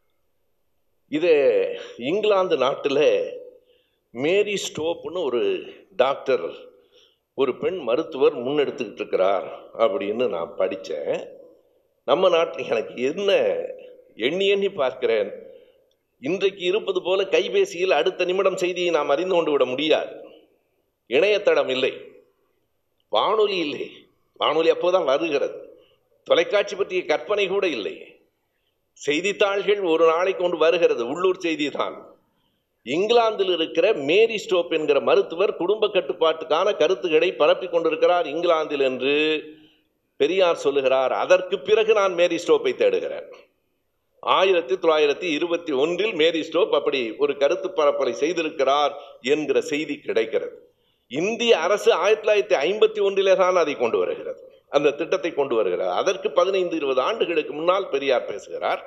A: இது இங்கிலாந்து நாட்டில் மேரி ஸ்டோப்னு ஒரு டாக்டர் ஒரு பெண் மருத்துவர் முன்னெடுத்துக்கிட்டு இருக்கிறார் அப்படின்னு நான் படித்தேன் நம்ம நாட்டில் எனக்கு என்ன எண்ணி எண்ணி பார்க்கிறேன் இன்றைக்கு இருப்பது போல கைபேசியில் அடுத்த நிமிடம் செய்தியை நாம் அறிந்து கொண்டு விட முடியாது இணையதளம் இல்லை வானொலி இல்லை வானொலி அப்போதான் வருகிறது தொலைக்காட்சி பற்றிய கற்பனை கூட இல்லை செய்தித்தாள்கள் ஒரு நாளைக்கு கொண்டு வருகிறது உள்ளூர் செய்தி தான் இங்கிலாந்தில் இருக்கிற மேரி ஸ்டோப் என்கிற மருத்துவர் குடும்ப கட்டுப்பாட்டுக்கான கருத்துக்களை பரப்பிக் கொண்டிருக்கிறார் இங்கிலாந்தில் என்று பெரியார் சொல்லுகிறார் அதற்கு பிறகு நான் மேரி ஸ்டோப்பை தேடுகிறேன் ஆயிரத்தி தொள்ளாயிரத்தி இருபத்தி ஒன்றில் மேரி ஸ்டோப் அப்படி ஒரு கருத்து பரப்பலை செய்திருக்கிறார் என்கிற செய்தி கிடைக்கிறது இந்திய அரசு ஆயிரத்தி தொள்ளாயிரத்தி ஐம்பத்தி ஒன்றிலே தான் அதை கொண்டு வருகிறது அந்த திட்டத்தை கொண்டு வருகிறார் அதற்கு பதினைந்து இருபது ஆண்டுகளுக்கு முன்னால் பெரியார் பேசுகிறார்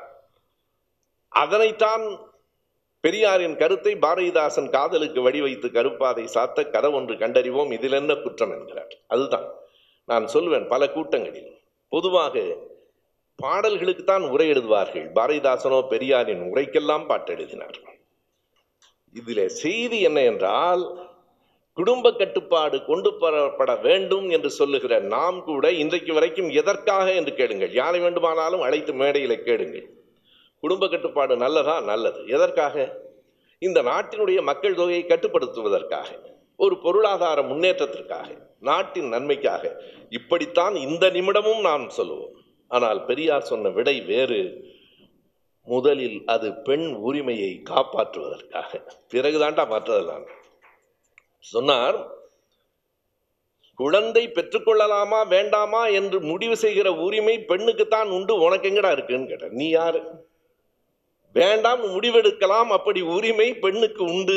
A: அதனைத்தான் பெரியாரின் கருத்தை பாரதிதாசன் காதலுக்கு வடிவைத்து கருப்பாதை சாத்த கதை ஒன்று கண்டறிவோம் இதில் என்ன குற்றம் என்கிறார் அதுதான் நான் சொல்வேன் பல கூட்டங்களில் பொதுவாக பாடல்களுக்கு தான் உரை எழுதுவார்கள் பாரதிதாசனோ பெரியாரின் உரைக்கெல்லாம் பாட்டு எழுதினார் இதில் செய்தி என்ன என்றால் குடும்ப கட்டுப்பாடு கொண்டு வரப்பட வேண்டும் என்று சொல்லுகிற நாம் கூட இன்றைக்கு வரைக்கும் எதற்காக என்று கேளுங்கள் யாரை வேண்டுமானாலும் அழைத்து மேடையில் கேளுங்கள் குடும்ப கட்டுப்பாடு நல்லதா நல்லது எதற்காக இந்த நாட்டினுடைய மக்கள் தொகையை கட்டுப்படுத்துவதற்காக ஒரு பொருளாதார முன்னேற்றத்திற்காக நாட்டின் நன்மைக்காக இப்படித்தான் இந்த நிமிடமும் நாம் சொல்லுவோம் ஆனால் பெரியார் சொன்ன விடை வேறு முதலில் அது பெண் உரிமையை காப்பாற்றுவதற்காக பிறகுதான்டா மற்றதெல்லாம் சொன்னார் குழந்தை பெற்றுக்கொள்ளலாமா வேண்டாமா என்று முடிவு செய்கிற உரிமை பெண்ணுக்குத்தான் உண்டு உனக்கு எங்கடா இருக்குன்னு கேட்டார் நீ யாரு வேண்டாம் முடிவெடுக்கலாம் அப்படி உரிமை பெண்ணுக்கு உண்டு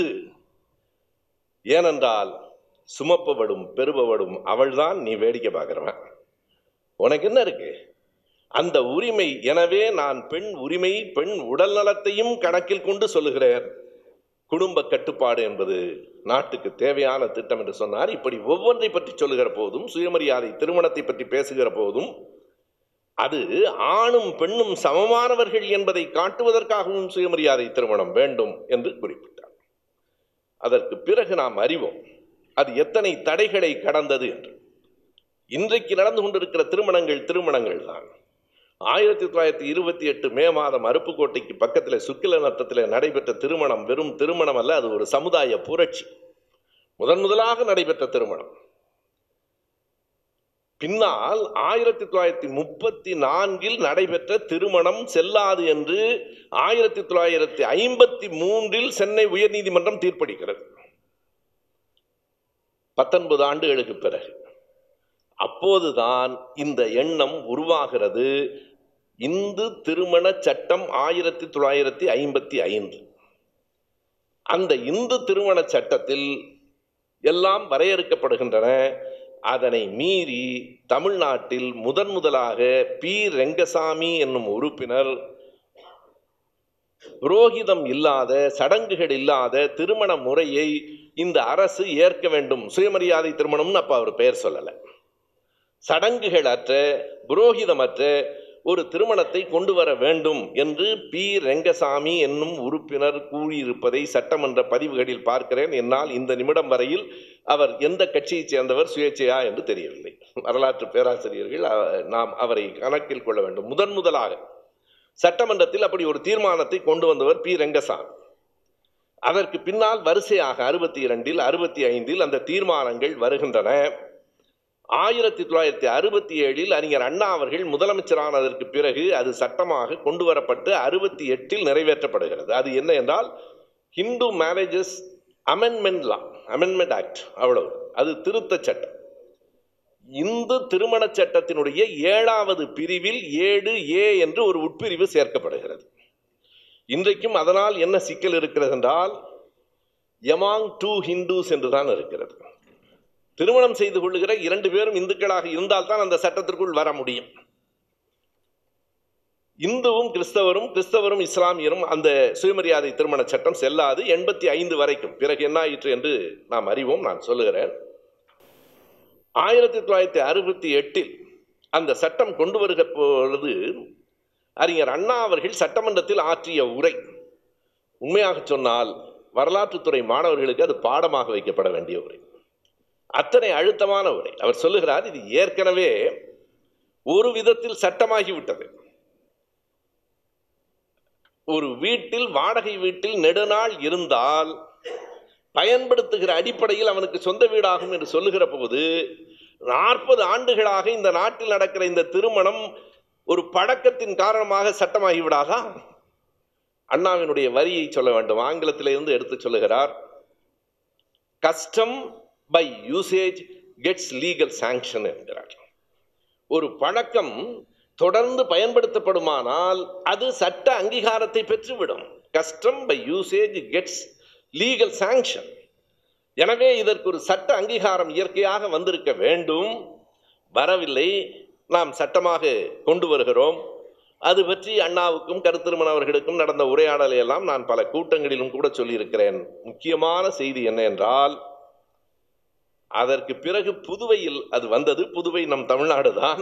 A: ஏனென்றால் சுமப்பவடும் பெறுபவடும் அவள்தான் நீ வேடிக்கை பார்க்கிறவன் உனக்கு என்ன இருக்கு அந்த உரிமை எனவே நான் பெண் உரிமை பெண் உடல் நலத்தையும் கணக்கில் கொண்டு சொல்லுகிறேன் குடும்ப கட்டுப்பாடு என்பது நாட்டுக்கு தேவையான திட்டம் என்று சொன்னார் இப்படி ஒவ்வொன்றை பற்றி சொல்லுகிற போதும் சுயமரியாதை திருமணத்தை பற்றி பேசுகிற போதும் அது ஆணும் பெண்ணும் சமமானவர்கள் என்பதை காட்டுவதற்காகவும் சுயமரியாதை திருமணம் வேண்டும் என்று குறிப்பிட்டார் அதற்கு பிறகு நாம் அறிவோம் அது எத்தனை தடைகளை கடந்தது என்று இன்றைக்கு நடந்து கொண்டிருக்கிற திருமணங்கள் திருமணங்கள் தான் ஆயிரத்தி தொள்ளாயிரத்தி இருபத்தி எட்டு மே மாதம் அருப்புக்கோட்டைக்கு பக்கத்தில் சுக்கில நத்தத்தில் நடைபெற்ற திருமணம் வெறும் திருமணம் அல்ல அது ஒரு சமுதாய புரட்சி முதன் முதலாக நடைபெற்ற திருமணம் பின்னால் ஆயிரத்தி தொள்ளாயிரத்தி முப்பத்தி நான்கில் நடைபெற்ற திருமணம் செல்லாது என்று ஆயிரத்தி தொள்ளாயிரத்தி ஐம்பத்தி மூன்றில் சென்னை உயர்நீதிமன்றம் தீர்ப்பளிக்கிறது பத்தொன்பது ஆண்டுகளுக்கு பிறகு அப்போதுதான் இந்த எண்ணம் உருவாகிறது இந்து திருமண சட்டம் ஆயிரத்தி தொள்ளாயிரத்தி ஐம்பத்தி ஐந்து அந்த இந்து திருமண சட்டத்தில் எல்லாம் வரையறுக்கப்படுகின்றன அதனை மீறி தமிழ்நாட்டில் முதன் முதலாக பி ரெங்கசாமி என்னும் உறுப்பினர் புரோகிதம் இல்லாத சடங்குகள் இல்லாத திருமண முறையை இந்த அரசு ஏற்க வேண்டும் சுயமரியாதை திருமணம்னு அப்ப அவர் பெயர் சொல்லலை சடங்குகள் அற்ற புரோகிதமற்ற ஒரு திருமணத்தை கொண்டு வர வேண்டும் என்று பி ரெங்கசாமி என்னும் உறுப்பினர் கூறியிருப்பதை சட்டமன்ற பதிவுகளில் பார்க்கிறேன் என்னால் இந்த நிமிடம் வரையில் அவர் எந்த கட்சியைச் சேர்ந்தவர் சுயேட்சையா என்று தெரியவில்லை வரலாற்று பேராசிரியர்கள் நாம் அவரை கணக்கில் கொள்ள வேண்டும் முதன் முதலாக சட்டமன்றத்தில் அப்படி ஒரு தீர்மானத்தை கொண்டு வந்தவர் பி ரெங்கசாமி அதற்கு பின்னால் வரிசையாக அறுபத்தி இரண்டில் அறுபத்தி ஐந்தில் அந்த தீர்மானங்கள் வருகின்றன ஆயிரத்தி தொள்ளாயிரத்தி அறுபத்தி ஏழில் அறிஞர் அண்ணா அவர்கள் முதலமைச்சரானதற்கு பிறகு அது சட்டமாக கொண்டு வரப்பட்டு அறுபத்தி எட்டில் நிறைவேற்றப்படுகிறது அது என்ன என்றால் Hindu marriages amendment law amendment act அவ்வளவு அது திருத்த சட்டம் இந்து திருமண சட்டத்தினுடைய ஏழாவது பிரிவில் ஏழு ஏ என்று ஒரு உட்பிரிவு சேர்க்கப்படுகிறது இன்றைக்கும் அதனால் என்ன சிக்கல் இருக்கிறது என்றால் எமாங் டூ ஹிந்துஸ் என்றுதான் இருக்கிறது திருமணம் செய்து கொள்ளுகிற இரண்டு பேரும் இந்துக்களாக இருந்தால்தான் அந்த சட்டத்திற்குள் வர முடியும் இந்துவும் கிறிஸ்தவரும் கிறிஸ்தவரும் இஸ்லாமியரும் அந்த சுயமரியாதை திருமண சட்டம் செல்லாது எண்பத்தி ஐந்து வரைக்கும் பிறகு என்ன ஆயிற்று என்று நாம் அறிவோம் நான் சொல்லுகிறேன் ஆயிரத்தி தொள்ளாயிரத்தி அறுபத்தி எட்டில் அந்த சட்டம் கொண்டு வருகிற பொழுது அறிஞர் அண்ணா அவர்கள் சட்டமன்றத்தில் ஆற்றிய உரை உண்மையாக சொன்னால் வரலாற்றுத்துறை மாணவர்களுக்கு அது பாடமாக வைக்கப்பட வேண்டிய உரை அத்தனை அழுத்தமான உரை அவர் சொல்லுகிறார் இது ஏற்கனவே ஒரு விதத்தில் சட்டமாகிவிட்டது ஒரு வீட்டில் வாடகை வீட்டில் நெடுநாள் இருந்தால் பயன்படுத்துகிற அடிப்படையில் அவனுக்கு சொந்த வீடாகும் என்று சொல்லுகிற போது நாற்பது ஆண்டுகளாக இந்த நாட்டில் நடக்கிற இந்த திருமணம் ஒரு பழக்கத்தின் காரணமாக சட்டமாகி விடாதா அண்ணாவினுடைய வரியை சொல்ல வேண்டும் ஆங்கிலத்திலிருந்து எடுத்து சொல்லுகிறார் custom by usage gets legal sanction என்கிறார் ஒரு பழக்கம் தொடர்ந்து பயன்படுத்தப்படுமானால் அது சட்ட அங்கீகாரத்தை பெற்றுவிடும் custom by usage gets legal sanction எனவே இதற்கு ஒரு சட்ட அங்கீகாரம் இயற்கையாக வந்திருக்க வேண்டும் வரவில்லை நாம் சட்டமாக கொண்டு வருகிறோம் அது பற்றி அண்ணாவுக்கும் கருத்திருமன் அவர்களுக்கும் நடந்த உரையாடலை எல்லாம் நான் பல கூட்டங்களிலும் கூட சொல்லியிருக்கிறேன் முக்கியமான செய்தி என்ன என்றால் அதற்கு பிறகு புதுவையில் அது வந்தது புதுவை நம் தமிழ்நாடு தான்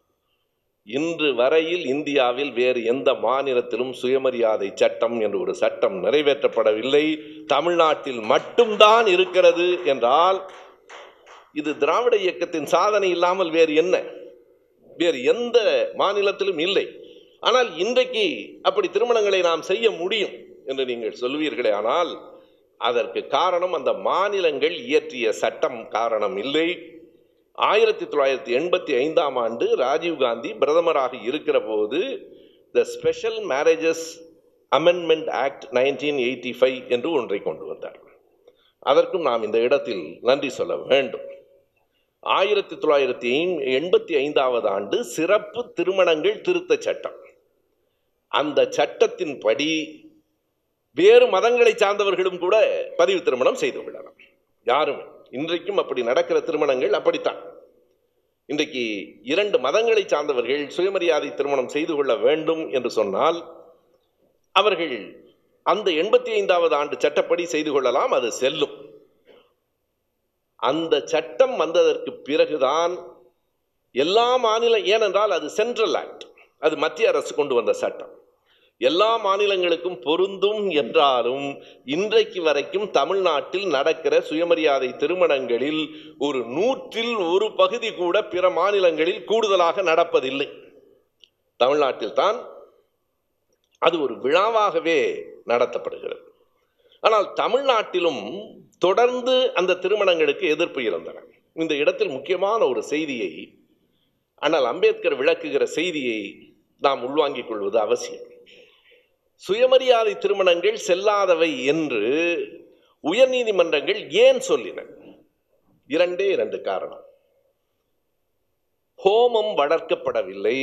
A: இன்று வரையில் இந்தியாவில் வேறு எந்த மாநிலத்திலும் சுயமரியாதை சட்டம் என்று ஒரு சட்டம் நிறைவேற்றப்படவில்லை தமிழ்நாட்டில் மட்டும்தான் இருக்கிறது என்றால் இது திராவிட இயக்கத்தின் சாதனை இல்லாமல் வேறு என்ன வேறு எந்த மாநிலத்திலும் இல்லை ஆனால் இன்றைக்கு அப்படி திருமணங்களை நாம் செய்ய முடியும் என்று நீங்கள் சொல்வீர்களே ஆனால் அதற்கு காரணம் அந்த மாநிலங்கள் இயற்றிய சட்டம் காரணம் இல்லை ஆயிரத்தி தொள்ளாயிரத்தி எண்பத்தி ஐந்தாம் ஆண்டு ராஜீவ்காந்தி பிரதமராக இருக்கிற போது the special marriages amendment act nineteen eighty five என்று ஒன்றை கொண்டு வந்தார் அதற்கும் நாம் இந்த இடத்தில் நன்றி சொல்ல வேண்டும் ஆயிரத்தி தொள்ளாயிரத்தி எண்பத்தி ஐந்தாவது ஆண்டு சிறப்பு திருமணங்கள் திருத்த சட்டம் அந்த சட்டத்தின்படி வேறு மதங்களை சார்ந்தவர்களும் கூட பதிவு திருமணம் செய்து கொள்ளலாம் யாருமே இன்றைக்கும் அப்படி நடக்கிற திருமணங்கள் அப்படித்தான் இன்றைக்கு இரண்டு மதங்களை சார்ந்தவர்கள் சுயமரியாதை திருமணம் செய்து கொள்ள வேண்டும் என்று சொன்னால் அவர்கள் அந்த எண்பத்தி ஐந்தாவது ஆண்டு சட்டப்படி செய்து கொள்ளலாம் அது செல்லும் அந்த சட்டம் வந்ததற்கு பிறகுதான் எல்லா மாநில ஏனென்றால் அது சென்ட்ரல் ஆக்ட் அது மத்திய அரசு கொண்டு வந்த சட்டம் எல்லா மாநிலங்களுக்கும் பொருந்தும் என்றாலும் இன்றைக்கு வரைக்கும் தமிழ்நாட்டில் நடக்கிற சுயமரியாதை திருமணங்களில் ஒரு நூற்றில் ஒரு பகுதி கூட பிற மாநிலங்களில் கூடுதலாக நடப்பதில்லை தமிழ்நாட்டில் தான் அது ஒரு விழாவாகவே நடத்தப்படுகிறது ஆனால் தமிழ்நாட்டிலும் தொடர்ந்து அந்த திருமணங்களுக்கு எதிர்ப்பு இருந்தன இந்த இடத்தில் முக்கியமான ஒரு செய்தியை ஆனால் அம்பேத்கர் விளக்குகிற செய்தியை நாம் உள்வாங்கிக் கொள்வது அவசியம் சுயமரியாதை திருமணங்கள் செல்லாதவை என்று உயர்நீதிமன்றங்கள் ஏன் சொல்லின இரண்டே இரண்டு காரணம் ஹோமம் வளர்க்கப்படவில்லை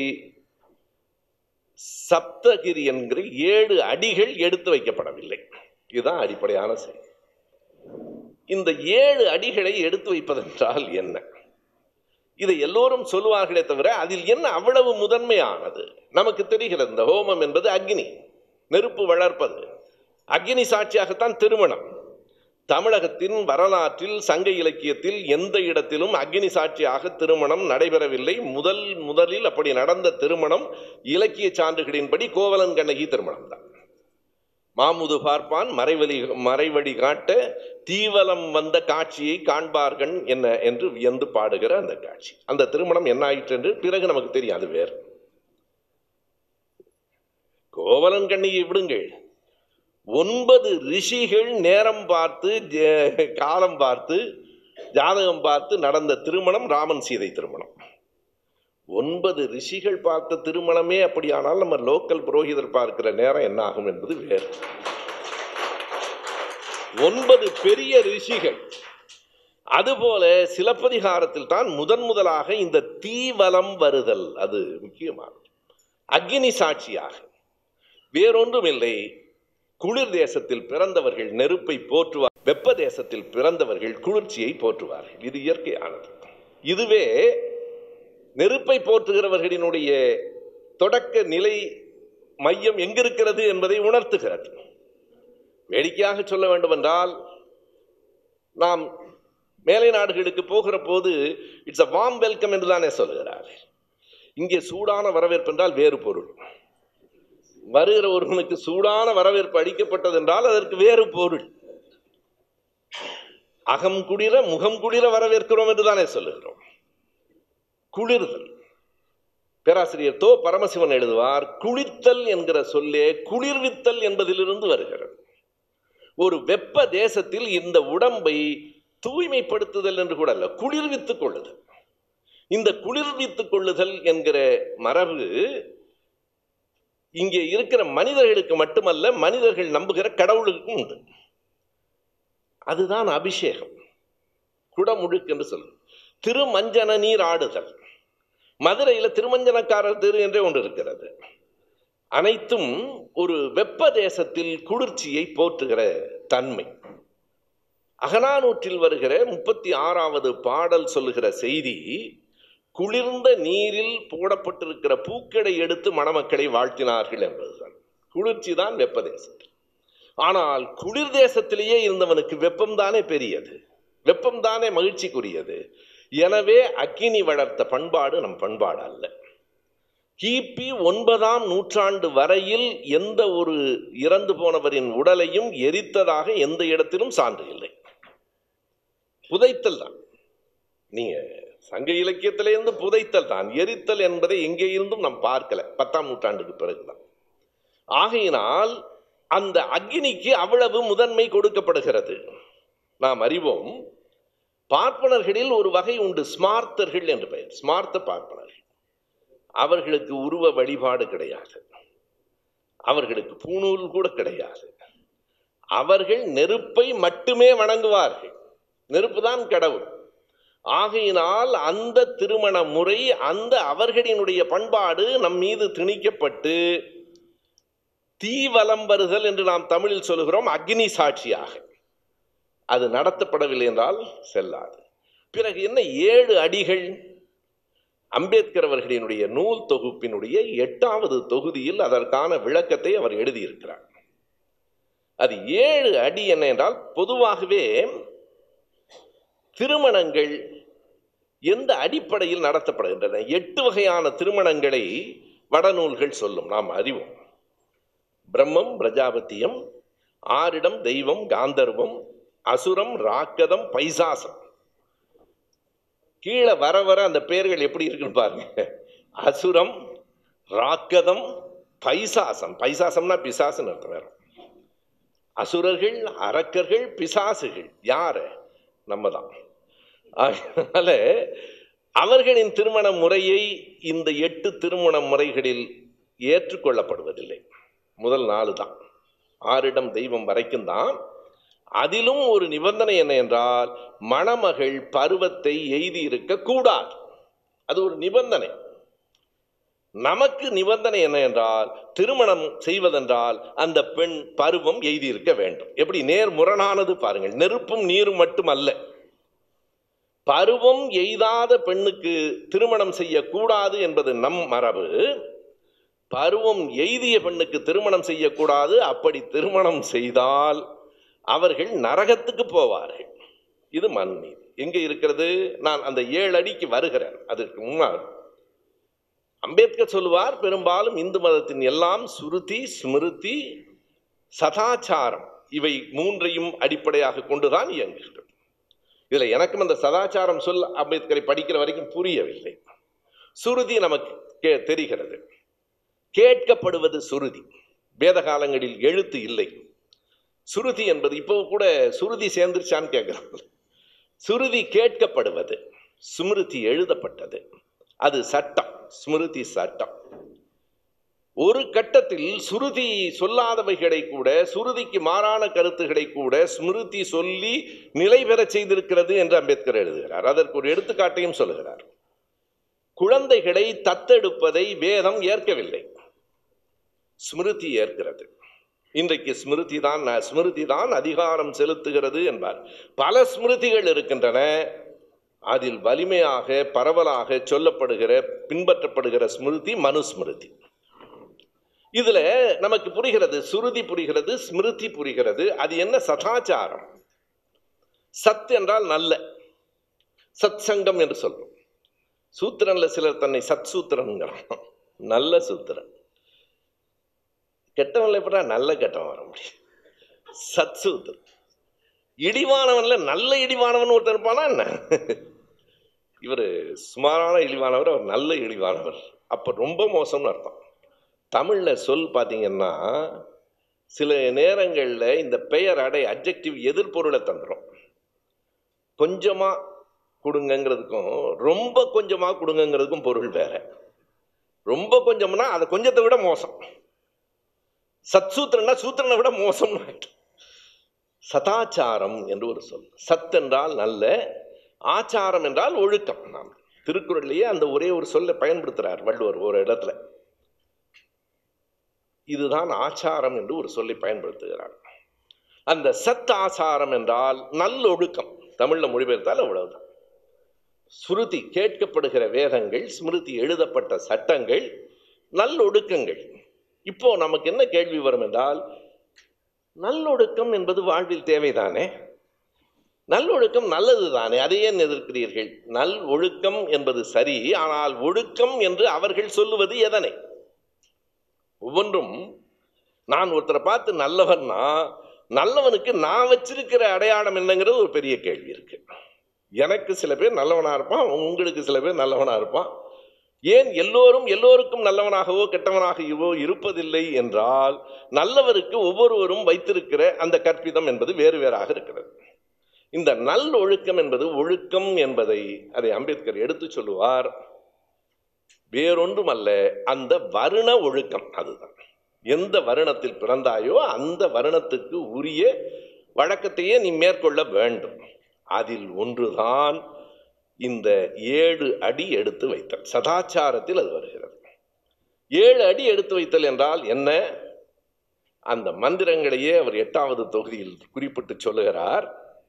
A: சப்தகிரி என்கிற ஏழு அடிகள் எடுத்து வைக்கப்படவில்லை இதுதான் அடிப்படையான செய்தி இந்த ஏழு அடிகளை எடுத்து வைப்பதென்றால் என்ன இதை எல்லோரும் சொல்லுவார்களே தவிர அதில் என்ன அவ்வளவு முதன்மையானது நமக்கு தெரிகிறது இந்த ஹோமம் என்பது அக்னி நெருப்பு வளர்ப்பது அக்னி சாட்சியாகத்தான் திருமணம் தமிழகத்தின் வரலாற்றில் சங்க இலக்கியத்தில் எந்த இடத்திலும் அக்னி சாட்சியாக திருமணம் நடைபெறவில்லை முதல் முதலில் அப்படி நடந்த திருமணம் இலக்கிய சான்றுகளின்படி கோவலன் கண்ணகி திருமணம் தான் மாமுது பார்ப்பான் மறைவழி மறைவழி காட்ட தீவலம் வந்த காட்சியை காண்பார்கள் என்ன என்று வியந்து பாடுகிற அந்த காட்சி அந்த திருமணம் என்ன ஆயிற்று என்று பிறகு நமக்கு தெரியும் அது வேறு கோவலன் கண்ணியை விடுங்கள் ஒன்பது ரிஷிகள் நேரம் பார்த்து காலம் பார்த்து ஜாதகம் பார்த்து நடந்த திருமணம் ராமன் சீதை திருமணம் ஒன்பது ரிஷிகள் பார்த்த திருமணமே அப்படியானால் நம்ம லோக்கல் புரோகிதர் பார்க்கிற நேரம் என்ன ஆகும் என்பது வேறு ஒன்பது பெரிய ரிஷிகள் அதுபோல சிலப்பதிகாரத்தில் தான் முதன் முதலாக இந்த தீவலம் வருதல் அது முக்கியமானது அக்னி சாட்சியாக வேறொன்றும் இல்லை குளிர் தேசத்தில் பிறந்தவர்கள் நெருப்பை போற்றுவார் வெப்ப தேசத்தில் பிறந்தவர்கள் குளிர்ச்சியை போற்றுவார்கள் இது இயற்கையானது இதுவே நெருப்பை போற்றுகிறவர்களினுடைய தொடக்க நிலை மையம் எங்கிருக்கிறது என்பதை உணர்த்துகிறது வேடிக்கையாக சொல்ல வேண்டுமென்றால் நாம் மேலை நாடுகளுக்கு போகிற போது இட்ஸ் அ வார்ம் வெல்கம் என்று தானே சொல்கிறார் இங்கே சூடான வரவேற்பு என்றால் வேறு பொருள் வருகிற ஒருவனுக்கு சூடான வரவேற்பு அளிக்கப்பட்டது என்றால் அதற்கு வேறு பொருள் அகம் குளிர முகம் குளிர வரவேற்கிறோம் என்று தானே சொல்லுகிறோம் குளிர்தல் பேராசிரியர் தோ பரமசிவன் எழுதுவார் குளிர்த்தல் என்கிற சொல்லே குளிர்வித்தல் என்பதிலிருந்து வருகிறது ஒரு வெப்ப தேசத்தில் இந்த உடம்பை தூய்மைப்படுத்துதல் என்று கூட அல்ல குளிர்வித்துக் கொள்ளுதல் இந்த குளிர்வித்துக் கொள்ளுதல் என்கிற மரபு இங்கே இருக்கிற மனிதர்களுக்கு மட்டுமல்ல மனிதர்கள் நம்புகிற கடவுளுக்கும் உண்டு அதுதான் அபிஷேகம் குடமுழுக்கு என்று சொல்லும் திருமஞ்சன நீர் ஆடுதல் மதுரையில திருமஞ்சனக்காரர் தெரு என்றே ஒன்று இருக்கிறது அனைத்தும் ஒரு வெப்ப தேசத்தில் குளிர்ச்சியை போற்றுகிற தன்மை அகனானூற்றில் வருகிற முப்பத்தி ஆறாவது பாடல் சொல்லுகிற செய்தி குளிர்ந்த நீரில் போடப்பட்டிருக்கிற பூக்களை எடுத்து மணமக்களை வாழ்த்தினார்கள் என்பதுதான் குளிர்ச்சி தான் வெப்ப தேசத்தில் ஆனால் குளிர் தேசத்திலேயே இருந்தவனுக்கு வெப்பம் தானே பெரியது வெப்பம் தானே மகிழ்ச்சிக்குரியது எனவே அக்கினி வளர்த்த பண்பாடு நம் பண்பாடு அல்ல கிபி ஒன்பதாம் நூற்றாண்டு வரையில் எந்த ஒரு இறந்து போனவரின் உடலையும் எரித்ததாக எந்த இடத்திலும் சான்று இல்லை புதைத்தல் தான் நீங்க சங்க இலக்கியத்திலிருந்து புதைத்தல் தான் எரித்தல் என்பதை எங்கே இருந்தும் நாம் பார்க்கல பத்தாம் நூற்றாண்டுக்கு பிறகுதான் ஆகையினால் அந்த அக்னிக்கு அவ்வளவு முதன்மை கொடுக்கப்படுகிறது நாம் அறிவோம் பார்ப்பனர்களில் ஒரு வகை உண்டு ஸ்மார்த்தர்கள் என்று பெயர் ஸ்மார்த்த பார்ப்பனர்கள் அவர்களுக்கு உருவ வழிபாடு கிடையாது அவர்களுக்கு பூணூல் கூட கிடையாது அவர்கள் நெருப்பை மட்டுமே வணங்குவார்கள் நெருப்பு தான் கடவுள் ஆகையினால் அந்த திருமண முறை அந்த அவர்களினுடைய பண்பாடு நம் மீது திணிக்கப்பட்டு தீவலம் வருதல் என்று நாம் தமிழில் சொல்லுகிறோம் அக்னி சாட்சியாக அது நடத்தப்படவில்லை என்றால் செல்லாது பிறகு என்ன ஏழு அடிகள் அம்பேத்கர் அவர்களினுடைய நூல் தொகுப்பினுடைய எட்டாவது தொகுதியில் அதற்கான விளக்கத்தை அவர் எழுதியிருக்கிறார் அது ஏழு அடி என்ன என்றால் பொதுவாகவே திருமணங்கள் எந்த அடிப்படையில் நடத்தப்படுகின்றன எட்டு வகையான திருமணங்களை வடநூல்கள் சொல்லும் நாம் அறிவோம் பிரம்மம் பிரஜாபத்தியம் ஆரிடம் தெய்வம் காந்தர்வம் அசுரம் ராக்கதம் பைசாசம் கீழே வர வர அந்த பெயர்கள் எப்படி இருக்குன்னு பாருங்க அசுரம் ராக்கதம் பைசாசம் பைசாசம்னா பிசாசுன்னு அர்த்தம் வேற அசுரர்கள் அரக்கர்கள் பிசாசுகள் யாரு நம்ம தான் அதனால அவர்களின் திருமண முறையை இந்த எட்டு திருமண முறைகளில் ஏற்றுக்கொள்ளப்படுவதில்லை முதல் நாலு தான் ஆறிடம் தெய்வம் வரைக்கும் தான் அதிலும் ஒரு நிபந்தனை என்ன என்றால் மணமகள் பருவத்தை எய்தி இருக்க கூடாது அது ஒரு நிபந்தனை நமக்கு நிபந்தனை என்ன என்றால் திருமணம் செய்வதென்றால் அந்த பெண் பருவம் எய்தி இருக்க வேண்டும் எப்படி நேர் முரணானது பாருங்கள் நெருப்பும் நீரும் மட்டுமல்ல பருவம் எய்தாத பெண்ணுக்கு திருமணம் செய்யக்கூடாது என்பது நம் மரபு பருவம் எய்திய பெண்ணுக்கு திருமணம் செய்யக்கூடாது அப்படி திருமணம் செய்தால் அவர்கள் நரகத்துக்கு போவார்கள் இது மண் நீதி எங்கே இருக்கிறது நான் அந்த ஏழு அடிக்கு வருகிறேன் அதற்கு முன்னால் அம்பேத்கர் சொல்லுவார் பெரும்பாலும் இந்து மதத்தின் எல்லாம் சுருதி ஸ்மிருதி சதாச்சாரம் இவை மூன்றையும் அடிப்படையாக கொண்டுதான் இயங்குகிறது இதுல எனக்கும் அந்த சதாச்சாரம் சொல் அம்பேத்கரை படிக்கிற வரைக்கும் புரியவில்லை சுருதி நமக்கு கே தெரிகிறது கேட்கப்படுவது சுருதி வேத காலங்களில் எழுத்து இல்லை சுருதி என்பது இப்போ கூட சுருதி சேர்ந்துருச்சான்னு கேட்கிறாங்க சுருதி கேட்கப்படுவது ஸ்மிருதி எழுதப்பட்டது அது சட்டம் ஸ்மிருதி சட்டம் ஒரு கட்டத்தில் சுருதி சொல்லாதவைகளை கூட சுருதிக்கு மாறான கருத்துக்களை கூட ஸ்மிருதி சொல்லி நிலை பெறச் செய்திருக்கிறது என்று அம்பேத்கர் எழுதுகிறார் அதற்கு ஒரு எடுத்துக்காட்டையும் சொல்லுகிறார் குழந்தைகளை தத்தெடுப்பதை வேதம் ஏற்கவில்லை ஸ்மிருதி ஏற்கிறது இன்றைக்கு ஸ்மிருதி தான் ஸ்மிருதி தான் அதிகாரம் செலுத்துகிறது என்பார் பல ஸ்மிருதிகள் இருக்கின்றன அதில் வலிமையாக பரவலாக சொல்லப்படுகிற பின்பற்றப்படுகிற ஸ்மிருதி மனுஸ்மிருதி இதுல நமக்கு புரிகிறது சுருதி புரிகிறது ஸ்மிருதி புரிகிறது அது என்ன சதாச்சாரம் சத் என்றால் நல்ல சத் சங்கம் என்று சொல்றோம் சூத்திரன்ல சிலர் தன்னை சத் சூத்திரன்கிறான் நல்ல சூத்திரன் கெட்டவன்ல எப்படா நல்ல கெட்டவன் வர முடியும் சத் சூத்திரன் இடிவானவன்ல நல்ல இடிவானவன் ஒருத்தர் இருப்பானா என்ன இவர் சுமாரான இழிவானவர் அவர் நல்ல இழிவானவர் அப்போ ரொம்ப மோசம்னு அர்த்தம் தமிழில் சொல் பார்த்தீங்கன்னா சில நேரங்களில் இந்த பெயர் அடை அப்ஜெக்டிவ் எதிர்பொருளை தந்துடும் கொஞ்சமாக கொடுங்கங்கிறதுக்கும் ரொம்ப கொஞ்சமாக கொடுங்கங்கிறதுக்கும் பொருள் வேற ரொம்ப கொஞ்சம்னா அதை கொஞ்சத்தை விட மோசம் சத் சூத்திரன்னா சூத்திரனை விட மோசம்னு ஆயிடும் சதாச்சாரம் என்று ஒரு சொல் சத் என்றால் நல்ல ஆச்சாரம் என்றால் ஒழுக்கம் நாம் திருக்குறள்லேயே அந்த ஒரே ஒரு சொல்லை பயன்படுத்துகிறார் வள்ளுவர் ஒரு இடத்துல இதுதான் ஆச்சாரம் என்று ஒரு சொல்லை பயன்படுத்துகிறார் அந்த சத் ஆச்சாரம் என்றால் நல்லொழுக்கம் தமிழில் மொழிபெயர்த்தால் அவ்வளவுதான் ஸ்ருதி கேட்கப்படுகிற வேதங்கள் ஸ்மிருதி எழுதப்பட்ட சட்டங்கள் நல்லொடுக்கங்கள் இப்போ நமக்கு என்ன கேள்வி வரும் என்றால் நல்லொடுக்கம் என்பது வாழ்வில் தேவைதானே நல்லொழுக்கம் நல்லது தானே அதை ஏன் எதிர்க்கிறீர்கள் நல் ஒழுக்கம் என்பது சரி ஆனால் ஒழுக்கம் என்று அவர்கள் சொல்லுவது எதனை ஒவ்வொன்றும் நான் ஒருத்தரை பார்த்து நல்லவன்னா நல்லவனுக்கு நான் வச்சிருக்கிற அடையாளம் என்னங்கிறது ஒரு பெரிய கேள்வி இருக்கு எனக்கு சில பேர் நல்லவனா இருப்பான் உங்களுக்கு சில பேர் நல்லவனா இருப்பான் ஏன் எல்லோரும் எல்லோருக்கும் நல்லவனாகவோ கெட்டவனாகவோ இருப்பதில்லை என்றால் நல்லவருக்கு ஒவ்வொருவரும் வைத்திருக்கிற அந்த கற்பிதம் என்பது வேறு வேறாக இருக்கிறது இந்த நல் ஒழுக்கம் என்பது ஒழுக்கம் என்பதை அதை அம்பேத்கர் எடுத்து சொல்லுவார் வேறொன்றும் அல்ல அந்த வருண ஒழுக்கம் அதுதான் எந்த வருணத்தில் பிறந்தாயோ அந்த வருணத்துக்கு உரிய வழக்கத்தையே நீ மேற்கொள்ள வேண்டும் அதில் ஒன்றுதான் இந்த ஏழு அடி எடுத்து வைத்தல் சதாச்சாரத்தில் அது வருகிறது ஏழு அடி எடுத்து வைத்தல் என்றால் என்ன அந்த மந்திரங்களையே அவர் எட்டாவது தொகுதியில் குறிப்பிட்டு சொல்லுகிறார்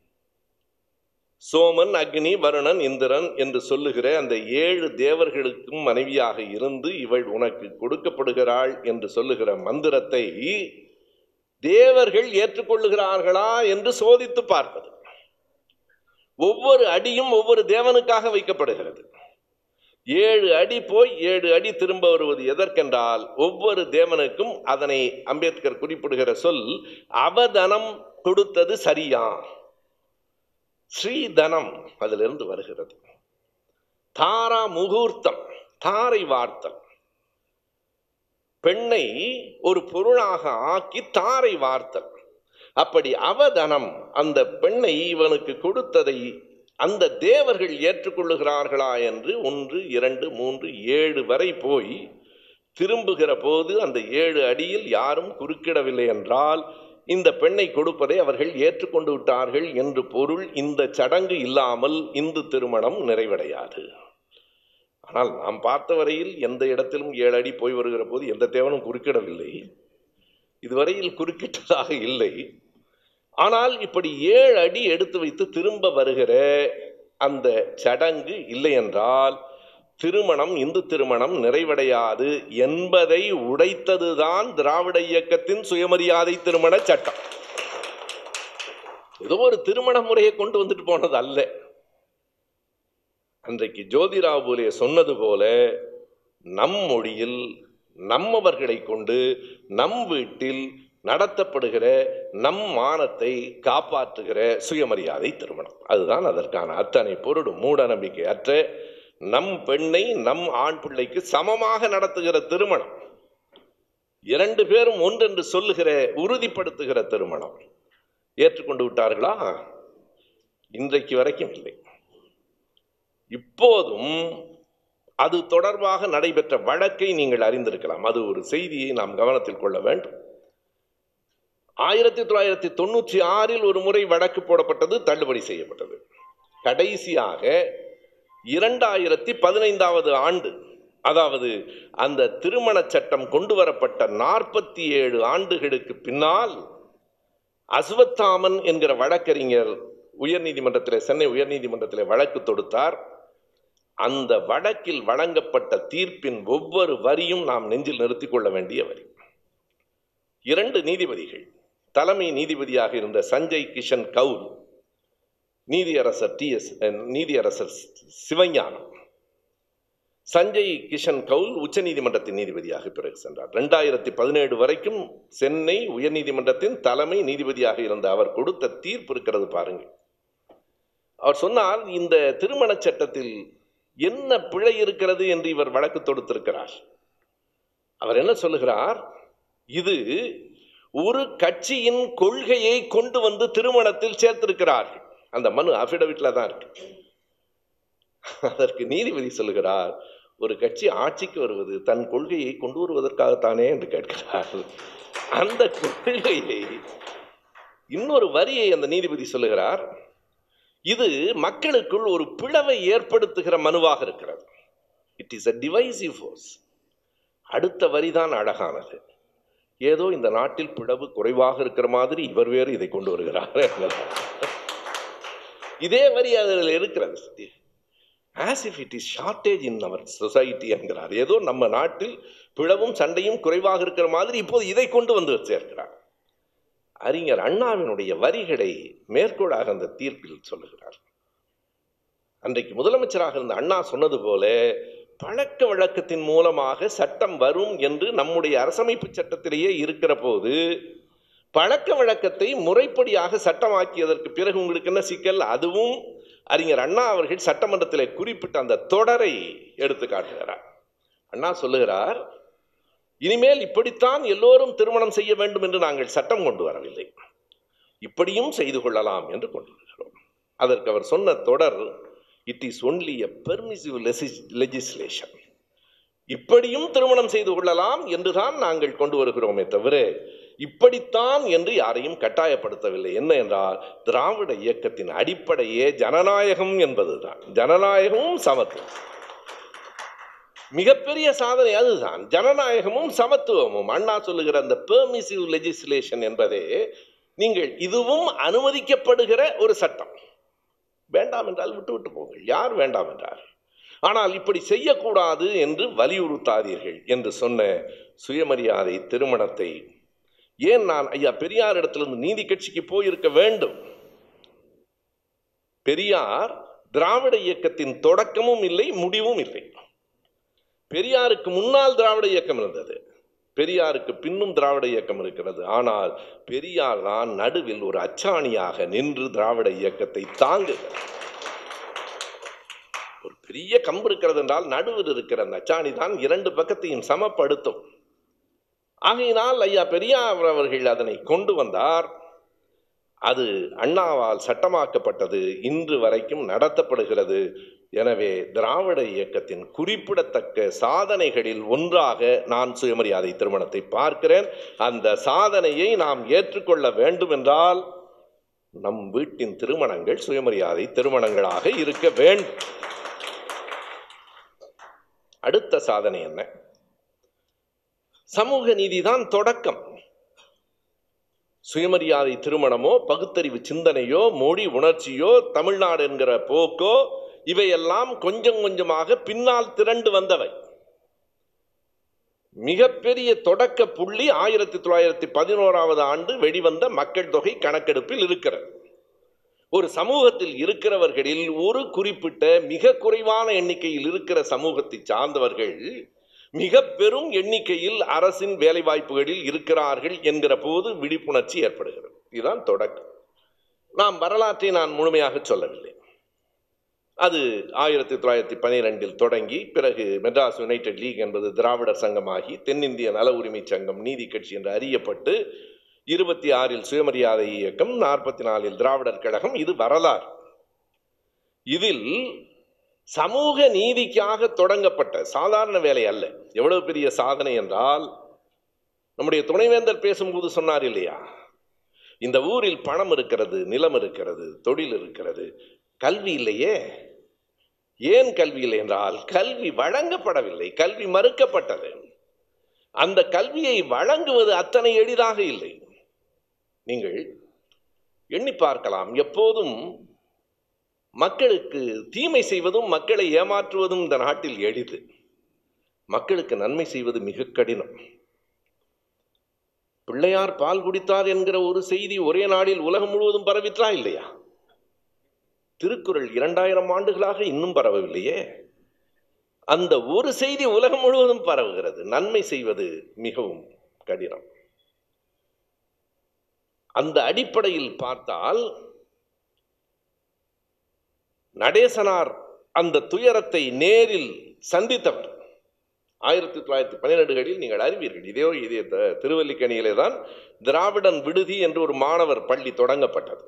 A: சோமன் அக்னி வருணன் இந்திரன் என்று சொல்லுகிற அந்த ஏழு தேவர்களுக்கும் மனைவியாக இருந்து இவள் உனக்கு கொடுக்கப்படுகிறாள் என்று சொல்லுகிற மந்திரத்தை தேவர்கள் ஏற்றுக்கொள்ளுகிறார்களா என்று சோதித்து பார்ப்பது ஒவ்வொரு அடியும் ஒவ்வொரு தேவனுக்காக வைக்கப்படுகிறது ஏழு அடி போய் ஏழு அடி திரும்ப வருவது எதற்கென்றால் ஒவ்வொரு தேவனுக்கும் அதனை அம்பேத்கர் குறிப்பிடுகிற சொல் அவதனம் கொடுத்தது சரியா ஸ்ரீதனம் அதிலிருந்து வருகிறது தாரா முகூர்த்தம் தாரை வார்த்தல் பெண்ணை ஒரு பொருளாக ஆக்கி தாரை வார்த்தல் அப்படி அவதனம் அந்த பெண்ணை இவனுக்கு கொடுத்ததை அந்த தேவர்கள் ஏற்றுக்கொள்ளுகிறார்களா என்று ஒன்று இரண்டு மூன்று ஏழு வரை போய் திரும்புகிற போது அந்த ஏழு அடியில் யாரும் குறுக்கிடவில்லை என்றால் இந்த பெண்ணை கொடுப்பதை அவர்கள் ஏற்றுக்கொண்டு விட்டார்கள் என்று பொருள் இந்த சடங்கு இல்லாமல் இந்து திருமணம் நிறைவடையாது ஆனால் நாம் பார்த்த வரையில் எந்த இடத்திலும் ஏழு அடி போய் வருகிற போது எந்த தேவனும் குறுக்கிடவில்லை இதுவரையில் குறுக்கிட்டதாக இல்லை ஆனால் இப்படி ஏழு அடி எடுத்து வைத்து திரும்ப வருகிற அந்த சடங்கு இல்லை என்றால் திருமணம் இந்து திருமணம் நிறைவடையாது என்பதை உடைத்ததுதான் திராவிட இயக்கத்தின் சுயமரியாதை திருமண சட்டம் ஏதோ ஒரு திருமண முறையை கொண்டு வந்துட்டு போனது அல்ல அன்றைக்கு ஜோதிராவ் பூலே சொன்னது போல நம் மொழியில் நம்மவர்களை கொண்டு நம் வீட்டில் நடத்தப்படுகிற நம் மானத்தை காப்பாற்றுகிற சுயமரியாதை திருமணம் அதுதான் அதற்கான அத்தனை பொருளும் மூட நம்பிக்கை அற்ற நம் பெண்ணை நம் ஆண் பிள்ளைக்கு சமமாக நடத்துகிற திருமணம் இரண்டு பேரும் ஒன்றென்று சொல்லுகிற உறுதிப்படுத்துகிற திருமணம் ஏற்றுக்கொண்டு விட்டார்களா இன்றைக்கு வரைக்கும் இல்லை இப்போதும் அது தொடர்பாக நடைபெற்ற வழக்கை நீங்கள் அறிந்திருக்கலாம் அது ஒரு செய்தியை நாம் கவனத்தில் கொள்ள வேண்டும் ஆயிரத்தி தொள்ளாயிரத்தி தொண்ணூற்றி ஆறில் ஒரு முறை வழக்கு போடப்பட்டது தள்ளுபடி செய்யப்பட்டது கடைசியாக இரண்டாயிரத்தி பதினைந்தாவது ஆண்டு அதாவது அந்த திருமண சட்டம் கொண்டு வரப்பட்ட நாற்பத்தி ஏழு ஆண்டுகளுக்கு பின்னால் அஸ்வத்தாமன் என்கிற வழக்கறிஞர் உயர்நீதிமன்றத்தில் சென்னை உயர்நீதிமன்றத்தில் வழக்கு தொடுத்தார் அந்த வழக்கில் வழங்கப்பட்ட தீர்ப்பின் ஒவ்வொரு வரியும் நாம் நெஞ்சில் நிறுத்திக் கொள்ள வேண்டிய வரி இரண்டு நீதிபதிகள் தலைமை நீதிபதியாக இருந்த சஞ்சய் கிஷன் கவுல் நீதியரசர் டி எஸ் நீதியரசர் சிவஞானம் சஞ்சய் கிஷன் கவுல் உச்சநீதிமன்றத்தின் நீதிபதியாக பிறகு சென்றார் ரெண்டாயிரத்தி பதினேழு வரைக்கும் சென்னை உயர்நீதிமன்றத்தின் தலைமை நீதிபதியாக இருந்த அவர் கொடுத்த தீர்ப்பு இருக்கிறது பாருங்கள் அவர் சொன்னால் இந்த திருமண சட்டத்தில் என்ன பிழை இருக்கிறது என்று இவர் வழக்கு தொடுத்திருக்கிறார் அவர் என்ன சொல்லுகிறார் இது ஒரு கட்சியின் கொள்கையை கொண்டு வந்து திருமணத்தில் சேர்த்திருக்கிறார்கள் அந்த மனு அபிடவிட்ல தான் இருக்கு அதற்கு நீதிபதி சொல்லுகிறார் ஒரு கட்சி ஆட்சிக்கு வருவது தன் கொள்கையை கொண்டு வருவதற்காகத்தானே என்று கேட்கிறார் அந்த கொள்கையை இன்னொரு வரியை அந்த நீதிபதி சொல்லுகிறார் இது மக்களுக்குள் ஒரு பிளவை ஏற்படுத்துகிற மனுவாக இருக்கிறது it is a divisive force அடுத்த வரிதான் அழகானது ஏதோ இந்த நாட்டில் பிளவு குறைவாக இருக்கிற மாதிரி இவர் வேறு இதை கொண்டு வருகிறார் இதே வரி அதில் இருக்கிறது as if it is shortage in our society என்கிறார் ஏதோ நம்ம நாட்டில் பிளவும் சண்டையும் குறைவாக இருக்கிற மாதிரி இப்போது இதை கொண்டு வந்து சேர்க்கிறார் அறிஞர் அண்ணாவினுடைய வரிகளை மேற்கோளாக அந்த தீர்ப்பில் சொல்லுகிறார் அன்றைக்கு முதலமைச்சராக இருந்த அண்ணா சொன்னது போல பழக்க வழக்கத்தின் மூலமாக சட்டம் வரும் என்று நம்முடைய அரசமைப்பு சட்டத்திலேயே இருக்கிற போது பழக்க வழக்கத்தை முறைப்படியாக சட்டமாக்கியதற்கு பிறகு உங்களுக்கு என்ன சிக்கல் அதுவும் அறிஞர் அண்ணா அவர்கள் சட்டமன்றத்தில் குறிப்பிட்ட அந்த தொடரை எடுத்து காட்டுகிறார் அண்ணா சொல்லுகிறார் இனிமேல் இப்படித்தான் எல்லோரும் திருமணம் செய்ய வேண்டும் என்று நாங்கள் சட்டம் கொண்டு வரவில்லை இப்படியும் செய்து கொள்ளலாம் என்று கொண்டு வருகிறோம் அதற்கு அவர் சொன்ன தொடர் it is only a permissive legislation இப்படியும் திருமணம் செய்து கொள்ளலாம் என்றுதான் நாங்கள் கொண்டு வருகிறோமே தவிர இப்படித்தான் என்று யாரையும் கட்டாயப்படுத்தவில்லை என்ன என்றால் திராவிட இயக்கத்தின் அடிப்படையே ஜனநாயகம் என்பதுதான் ஜனநாயகமும் சமத்துவம் மிகப்பெரிய சாதனை அதுதான் ஜனநாயகமும் சமத்துவமும் அண்ணா சொல்லுகிற அந்த பெர்மிசிவ் லெஜிஸ்லேஷன் என்பதே நீங்கள் இதுவும் அனுமதிக்கப்படுகிற ஒரு சட்டம் வேண்டாம் என்றால் விட்டு விட்டு போங்கள் யார் வேண்டாம் என்றார் ஆனால் இப்படி செய்யக்கூடாது என்று வலியுறுத்தாதீர்கள் என்று சொன்ன சுயமரியாதை திருமணத்தை ஏன் நான் ஐயா பெரியார் இடத்திலிருந்து நீதி கட்சிக்கு போயிருக்க வேண்டும் பெரியார் திராவிட இயக்கத்தின் தொடக்கமும் இல்லை முடிவும் இல்லை பெரியாருக்கு முன்னால் திராவிட இயக்கம் இருந்தது பெரியாருக்கு பின்னும் திராவிட இயக்கம் இருக்கிறது ஆனால் பெரியார் தான் நடுவில் ஒரு அச்சாணியாக நின்று திராவிட இயக்கத்தை தாங்குகிறார் ஒரு பெரிய கம்பு இருக்கிறது என்றால் நடுவில் இருக்கிற அந்த அச்சாணி தான் இரண்டு பக்கத்தையும் சமப்படுத்தும் ஆகையினால் ஐயா பெரியார் அவர்கள் அதனை கொண்டு வந்தார் அது அண்ணாவால் சட்டமாக்கப்பட்டது இன்று வரைக்கும் நடத்தப்படுகிறது எனவே திராவிட இயக்கத்தின் குறிப்பிடத்தக்க சாதனைகளில் ஒன்றாக நான் சுயமரியாதை திருமணத்தை பார்க்கிறேன் அந்த சாதனையை நாம் ஏற்றுக்கொள்ள வேண்டும் என்றால் நம் வீட்டின் திருமணங்கள் சுயமரியாதை திருமணங்களாக இருக்க வேண்டும் அடுத்த சாதனை என்ன சமூக நீதிதான் தொடக்கம் சுயமரியாதை திருமணமோ பகுத்தறிவு சிந்தனையோ மொழி உணர்ச்சியோ தமிழ்நாடு என்கிற போக்கோ இவையெல்லாம் கொஞ்சம் கொஞ்சமாக பின்னால் திரண்டு வந்தவை மிகப்பெரிய தொடக்க புள்ளி ஆயிரத்தி தொள்ளாயிரத்தி பதினோராவது ஆண்டு வெளிவந்த மக்கள் தொகை கணக்கெடுப்பில் இருக்கிறது ஒரு சமூகத்தில் இருக்கிறவர்களில் ஒரு குறிப்பிட்ட மிக குறைவான எண்ணிக்கையில் இருக்கிற சமூகத்தை சார்ந்தவர்கள் மிக பெரும் எண்ணிக்கையில் அரசின் வேலைவாய்ப்புகளில் இருக்கிறார்கள் என்கிற போது விழிப்புணர்ச்சி ஏற்படுகிறது இதுதான் தொடக்கம் நாம் வரலாற்றை நான் முழுமையாக சொல்லவில்லை அது ஆயிரத்தி தொள்ளாயிரத்தி பனிரெண்டில் தொடங்கி பிறகு மெட்ராஸ் யுனைடெட் லீக் என்பது திராவிடர் சங்கமாகி தென்னிந்திய நல உரிமை சங்கம் நீதி கட்சி என்று அறியப்பட்டு இருபத்தி ஆறில் சுயமரியாதை இயக்கம் நாற்பத்தி நாலில் திராவிடர் கழகம் இது வரலாறு இதில் சமூக நீதிக்காக தொடங்கப்பட்ட சாதாரண வேலை அல்ல எவ்வளவு பெரிய சாதனை என்றால் நம்முடைய துணைவேந்தர் பேசும்போது சொன்னார் இல்லையா இந்த ஊரில் பணம் இருக்கிறது நிலம் இருக்கிறது தொழில் இருக்கிறது கல்வி இல்லையே ஏன் கல்வி இல்லை என்றால் கல்வி வழங்கப்படவில்லை கல்வி மறுக்கப்பட்டது அந்த கல்வியை வழங்குவது அத்தனை எளிதாக இல்லை நீங்கள் எண்ணி பார்க்கலாம் எப்போதும் மக்களுக்கு தீமை செய்வதும் மக்களை ஏமாற்றுவதும் இந்த நாட்டில் எளிது மக்களுக்கு நன்மை செய்வது மிக கடினம் பிள்ளையார் பால் குடித்தார் என்கிற ஒரு செய்தி ஒரே நாளில் உலகம் முழுவதும் பரவிற்றா இல்லையா திருக்குறள் இரண்டாயிரம் ஆண்டுகளாக இன்னும் பரவவில்லையே அந்த ஒரு செய்தி உலகம் முழுவதும் பரவுகிறது நன்மை செய்வது மிகவும் கடினம் அந்த அடிப்படையில் பார்த்தால் நடேசனார் அந்த துயரத்தை நேரில் சந்தித்தவர் ஆயிரத்தி தொள்ளாயிரத்தி பன்னிரெண்டுகளில் நீங்கள் அறிவீர்கள் இதே இதே த- திருவல்லிக்கணியிலே தான் திராவிடன் விடுதி என்று ஒரு மாணவர் பள்ளி தொடங்கப்பட்டது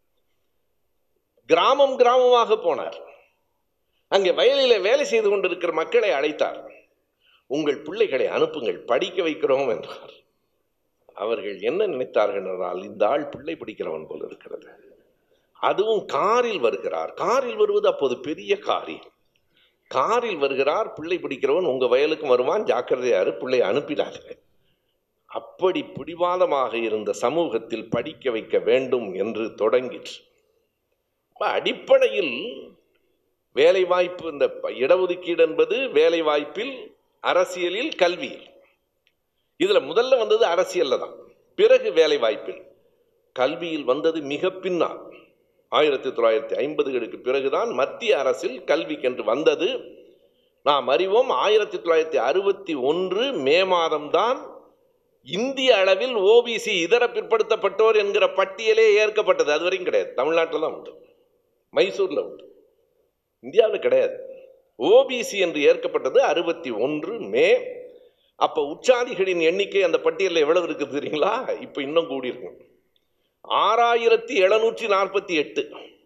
A: கிராமம் கிராமமாக போனார் அங்கே வயலிலே வேலை செய்து கொண்டிருக்கிற மக்களை அழைத்தார் உங்கள் பிள்ளைகளை அனுப்புங்கள் படிக்க வைக்கிறோம் என்றார் அவர்கள் என்ன நினைத்தார்கள் என்றால் இந்த ஆள் பிள்ளை பிடிக்கிறவன் போல இருக்கிறது அதுவும் காரில் வருகிறார் காரில் வருவது அப்போது பெரிய காரியம் காரில் வருகிறார் பிள்ளை பிடிக்கிறவன் உங்க வயலுக்கு வருவான் ஜாக்கிரதையாரு பிள்ளை அனுப்பிடாது அப்படி பிடிவாதமாக இருந்த சமூகத்தில் படிக்க வைக்க வேண்டும் என்று தொடங்கிற்று அப்ப அடிப்படையில் வேலை வாய்ப்பு இந்த ப- இடஒதுக்கீடு என்பது வேலை வாய்ப்பில் அரசியலில் கல்வியில் இதுல முதல்ல வந்தது அரசியல்ல தான் பிறகு வேலை வாய்ப்பில் கல்வியில் வந்தது மிக பின்னால் ஆயிரத்தி தொள்ளாயிரத்தி ஐம்பதுகளுக்கு பிறகுதான் மத்திய அரசில் கல்விக்கென்று வந்தது நாம் அறிவோம் ஆயிரத்தி தொள்ளாயிரத்தி அறுபத்தி ஒன்று மே மாதம்தான் இந்திய அளவில் ஓபிசி இதர பிற்படுத்தப்பட்டோர் என்கிற பட்டியலே ஏற்கப்பட்டது அது வரைக்கும் கிடையாது தமிழ்நாட்டில் தான் உண்டு மைசூரில் உண்டு இந்தியாவில் கிடையாது ஓபிசி என்று ஏற்கப்பட்டது அறுபத்தி ஒன்று மே அப்போ உச்சாதிகளின் எண்ணிக்கை அந்த பட்டியலில் எவ்வளவு இருக்குது தெரியுங்களா இப்போ இன்னும் கூடியிருக்கும் ஆறாயிரத்தி எழுநூற்றி நாற்பத்தி எட்டு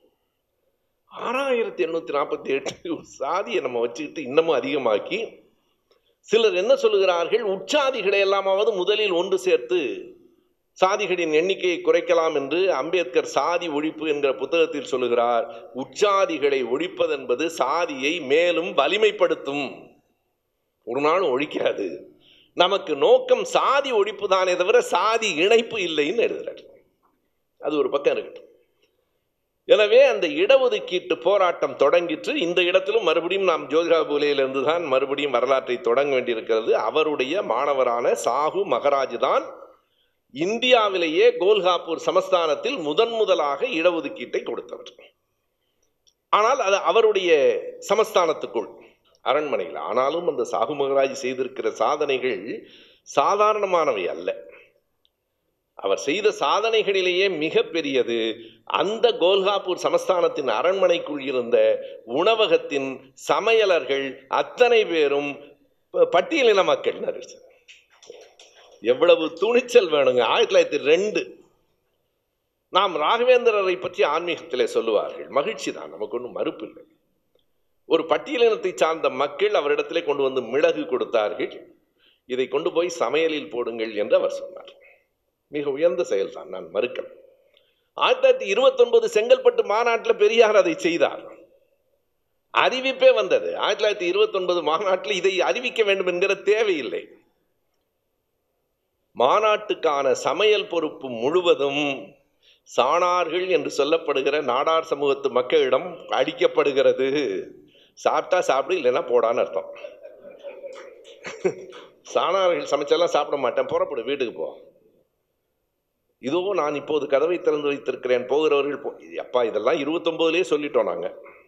A: ஆறாயிரத்தி எண்ணூற்றி நாற்பத்தி எட்டு சாதியை நம்ம வச்சுக்கிட்டு இன்னமும் அதிகமாக்கி சிலர் என்ன சொல்லுகிறார்கள் உச்சாதிகளை எல்லாமாவது முதலில் ஒன்று சேர்த்து சாதிகளின் எண்ணிக்கையை குறைக்கலாம் என்று அம்பேத்கர் சாதி ஒழிப்பு என்கிற புத்தகத்தில் சொல்லுகிறார் உச்சாதிகளை ஒழிப்பதென்பது சாதியை மேலும் வலிமைப்படுத்தும் ஒரு நாளும் ஒழிக்காது நமக்கு நோக்கம் சாதி ஒழிப்பு தானே தவிர சாதி இணைப்பு இல்லைன்னு எழுதுறார் அது ஒரு பக்கம் இருக்கட்டும் எனவே அந்த இடஒதுக்கீட்டு போராட்டம் தொடங்கிற்று இந்த இடத்திலும் மறுபடியும் நாம் ஜோதிரா பூலேயிலிருந்து தான் மறுபடியும் வரலாற்றை தொடங்க வேண்டியிருக்கிறது அவருடைய மாணவரான சாகு மகராஜ் தான் இந்தியாவிலேயே கோல்காப்பூர் சமஸ்தானத்தில் முதன் முதலாக இடஒதுக்கீட்டை கொடுத்தவர் ஆனால் அது அவருடைய சமஸ்தானத்துக்குள் அரண்மனையில் ஆனாலும் அந்த சாகு மகராஜ் செய்திருக்கிற சாதனைகள் சாதாரணமானவை அல்ல அவர் செய்த சாதனைகளிலேயே மிக பெரியது அந்த கோல்காப்பூர் சமஸ்தானத்தின் அரண்மனைக்குள் இருந்த உணவகத்தின் சமையலர்கள் அத்தனை பேரும் ப- பட்டியலின மக்கள் எவ்வளவு துணிச்சல் வேணுங்க ஆயிரத்தி தொள்ளாயிரத்தி ரெண்டு நாம் ராகவேந்திரரை பற்றி ஆன்மீகத்திலே சொல்லுவார்கள் மகிழ்ச்சி தான் நமக்கு ஒன்றும் மறுப்பு இல்லை ஒரு பட்டியலினத்தை சார்ந்த மக்கள் அவரிடத்திலே கொண்டு வந்து மிளகு கொடுத்தார்கள் இதை கொண்டு போய் சமையலில் போடுங்கள் என்று அவர் சொன்னார் மிக உயர்ந்த செயல்தான் நான் மறுக்கல ஆயிரத்தி தொள்ளாயிரத்தி இருபத்தொன்பது செங்கல்பட்டு மாநாட்டில் பெரியார் அதை செய்தார் அறிவிப்பே வந்தது ஆயிரத்தி தொள்ளாயிரத்தி இருபத்தொன்பது மாநாட்டில் இதை அறிவிக்க வேண்டும் என்கிற தேவையில்லை மாநாட்டுக்கான சமையல் பொறுப்பு முழுவதும் சாணார்கள் என்று சொல்லப்படுகிற நாடார் சமூகத்து மக்களிடம் அளிக்கப்படுகிறது சாப்பிட்டா சாப்பிடு இல்லைன்னா போடான்னு அர்த்தம் சாணார்கள் சமைச்செல்லாம் சாப்பிட மாட்டேன் புறப்படு வீட்டுக்கு போ இதோ நான் இப்போது கதவை திறந்து வைத்திருக்கிறேன் போகிறவர்கள் போ அப்பா இதெல்லாம் இருபத்தொன்பதுலேயே சொல்லிட்டோம் நாங்க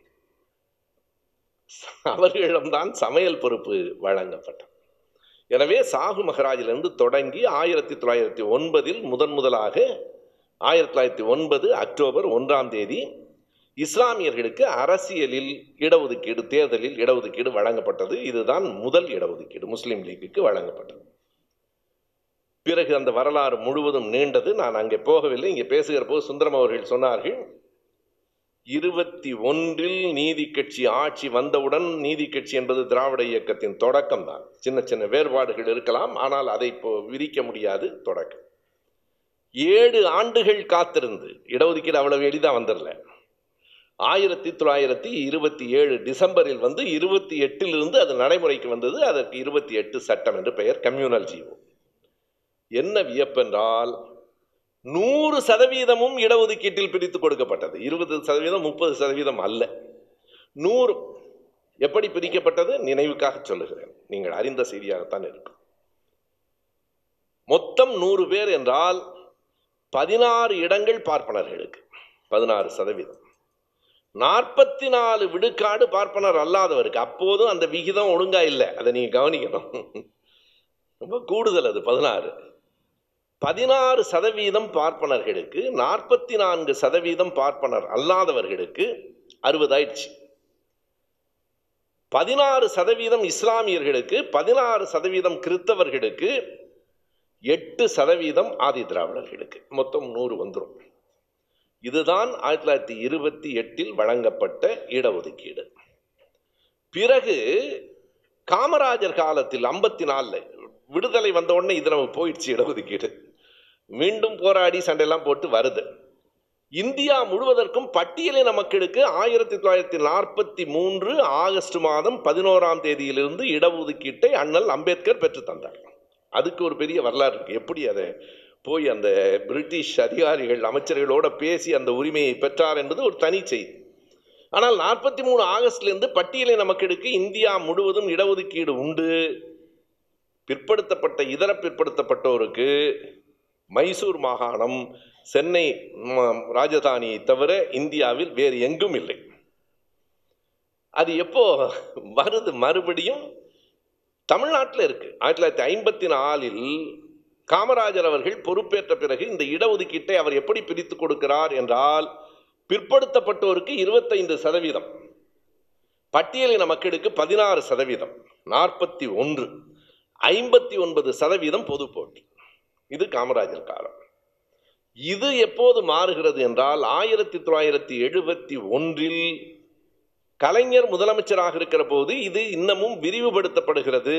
A: அவர்களிடம்தான் சமையல் பொறுப்பு வழங்கப்பட்டது எனவே சாகு மகராஜிலிருந்து தொடங்கி ஆயிரத்தி தொள்ளாயிரத்தி ஒன்பதில் முதன் முதலாக ஆயிரத்தி தொள்ளாயிரத்தி ஒன்பது அக்டோபர் ஒன்றாம் தேதி இஸ்லாமியர்களுக்கு அரசியலில் இடஒதுக்கீடு தேர்தலில் இடஒதுக்கீடு வழங்கப்பட்டது இதுதான் முதல் இடஒதுக்கீடு முஸ்லீம் லீக்குக்கு வழங்கப்பட்டது பிறகு அந்த வரலாறு முழுவதும் நீண்டது நான் அங்கே போகவில்லை இங்கே பேசுகிற போது சுந்தரம் அவர்கள் சொன்னார்கள் இருபத்தி ஒன்றில் நீதி கட்சி ஆட்சி வந்தவுடன் நீதி கட்சி என்பது திராவிட இயக்கத்தின் தொடக்கம் தான் சின்ன சின்ன வேறுபாடுகள் இருக்கலாம் ஆனால் அதை இப்போ விரிக்க முடியாது தொடக்கம் ஏழு ஆண்டுகள் காத்திருந்து இடஒதுக்கீடு அவ்வளவு எளிதாக வந்துடல ஆயிரத்தி தொள்ளாயிரத்தி இருபத்தி ஏழு டிசம்பரில் வந்து இருபத்தி எட்டிலிருந்து அது நடைமுறைக்கு வந்தது அதற்கு இருபத்தி எட்டு சட்டம் என்று பெயர் கம்யூனல் ஜீவோ என்ன வியப்பென்றால் நூறு சதவீதமும் இடஒதுக்கீட்டில் பிரித்து கொடுக்கப்பட்டது இருபது சதவீதம் முப்பது சதவீதம் அல்ல நூறு எப்படி பிரிக்கப்பட்டது நினைவுக்காக சொல்லுகிறேன் நீங்கள் அறிந்த செய்தியாகத்தான் இருக்கும் மொத்தம் நூறு பேர் என்றால் பதினாறு இடங்கள் பார்ப்பனர்களுக்கு பதினாறு சதவீதம் நாற்பத்தி நாலு விழுக்காடு பார்ப்பனர் அல்லாதவருக்கு அப்போதும் அந்த விகிதம் ஒழுங்கா இல்லை அதை நீங்க கவனிக்கணும் ரொம்ப கூடுதல் அது பதினாறு பதினாறு சதவீதம் பார்ப்பனர்களுக்கு நாற்பத்தி நான்கு சதவீதம் பார்ப்பனர் அல்லாதவர்களுக்கு அறுபதாயிடுச்சு பதினாறு சதவீதம் இஸ்லாமியர்களுக்கு பதினாறு சதவீதம் கிறித்தவர்களுக்கு எட்டு சதவீதம் ஆதி திராவிடர்களுக்கு மொத்தம் நூறு வந்துடும் இதுதான் ஆயிரத்தி தொள்ளாயிரத்தி இருபத்தி எட்டில் வழங்கப்பட்ட இடஒதுக்கீடு பிறகு காமராஜர் காலத்தில் ஐம்பத்தி நாலில் விடுதலை வந்த உடனே இது நமக்கு போயிடுச்சு இடஒதுக்கீடு மீண்டும் போராடி சண்டையெல்லாம் போட்டு வருது இந்தியா முழுவதற்கும் பட்டியலின மக்களுக்கு ஆயிரத்தி தொள்ளாயிரத்தி நாற்பத்தி மூன்று ஆகஸ்ட் மாதம் பதினோராம் தேதியிலிருந்து இடஒதுக்கீட்டை அண்ணல் அம்பேத்கர் பெற்று தந்தார் அதுக்கு ஒரு பெரிய வரலாறு இருக்கு எப்படி அதை போய் அந்த பிரிட்டிஷ் அதிகாரிகள் அமைச்சர்களோட பேசி அந்த உரிமையை பெற்றார் என்பது ஒரு தனி செய்தி ஆனால் நாற்பத்தி மூணு ஆகஸ்ட்லேருந்து பட்டியலின மக்களுக்கு இந்தியா முழுவதும் இடஒதுக்கீடு உண்டு பிற்படுத்தப்பட்ட இதர பிற்படுத்தப்பட்டோருக்கு மைசூர் மாகாணம் சென்னை ம- ராஜதானியை தவிர இந்தியாவில் வேறு எங்கும் இல்லை அது எப்போ வருது மறுபடியும் தமிழ்நாட்டில் இருக்கு ஆயிரத்தி தொள்ளாயிரத்தி ஐம்பத்தி நாலில் காமராஜர் அவர்கள் பொறுப்பேற்ற பிறகு இந்த இடஒதுக்கீட்டை அவர் எப்படி பிரித்து கொடுக்கிறார் என்றால் பிற்படுத்தப்பட்டோருக்கு இருபத்தைந்து சதவீதம் பட்டியலின மக்களுக்கு பதினாறு சதவீதம் நாற்பத்தி ஒன்று ஐம்பத்தி ஒன்பது சதவீதம் பொது போட்டி இது காமராஜர் காலம் இது எப்போது மாறுகிறது என்றால் ஆயிரத்தி தொள்ளாயிரத்தி எழுபத்தி ஒன்றில் கலைஞர் முதலமைச்சராக இருக்கிற போது இது இன்னமும் விரிவுபடுத்தப்படுகிறது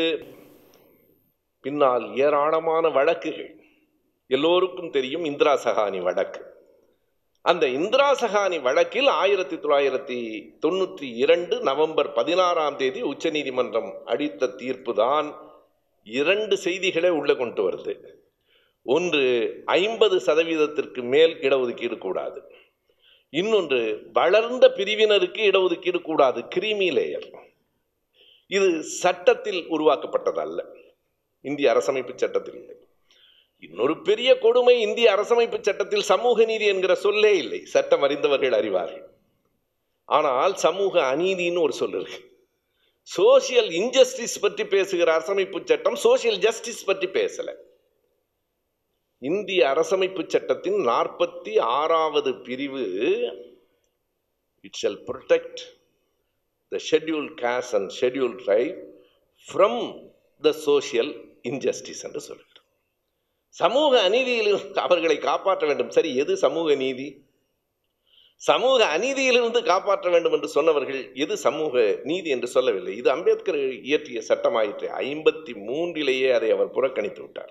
A: பின்னால் ஏராளமான வழக்குகள் எல்லோருக்கும் தெரியும் இந்திரா சகானி வழக்கு அந்த இந்திரா சகானி வழக்கில் ஆயிரத்தி தொள்ளாயிரத்தி தொண்ணூற்றி இரண்டு நவம்பர் பதினாறாம் தேதி உச்சநீதிமன்றம் அளித்த தீர்ப்பு தான் இரண்டு செய்திகளை உள்ள கொண்டு வருது ஒன்று ஐம்பது சதவீதத்திற்கு மேல் இடஒதுக்கீடு கூடாது இன்னொன்று வளர்ந்த பிரிவினருக்கு இடஒதுக்கீடு கூடாது கிரீமி லேயர் இது சட்டத்தில் உருவாக்கப்பட்டதல்ல இந்திய அரசமைப்பு சட்டத்தில் இல்லை இன்னொரு பெரிய கொடுமை இந்திய அரசமைப்பு சட்டத்தில் சமூக நீதி என்கிற சொல்லே இல்லை சட்டம் அறிந்தவர்கள் அறிவார்கள் ஆனால் சமூக அநீதின்னு ஒரு சொல் இருக்கு சோசியல் இன்ஜஸ்டிஸ் பற்றி பேசுகிற அரசமைப்பு சட்டம் சோசியல் ஜஸ்டிஸ் பற்றி பேசல இந்திய அரசமைப்பு சட்டத்தின் நாற்பத்தி ஆறாவது பிரிவு it shall protect the scheduled caste and scheduled tribe from the social injustice என்று சொல்கிறார் சமூக அநீதியிலிருந்து அவர்களை காப்பாற்ற வேண்டும் சரி எது சமூக நீதி சமூக அநீதியிலிருந்து காப்பாற்ற வேண்டும் என்று சொன்னவர்கள் எது சமூக நீதி என்று சொல்லவில்லை இது அம்பேத்கர் இயற்றிய சட்டமாயிற்று ஐம்பத்தி மூன்றிலேயே அதை அவர் புறக்கணித்து விட்டார்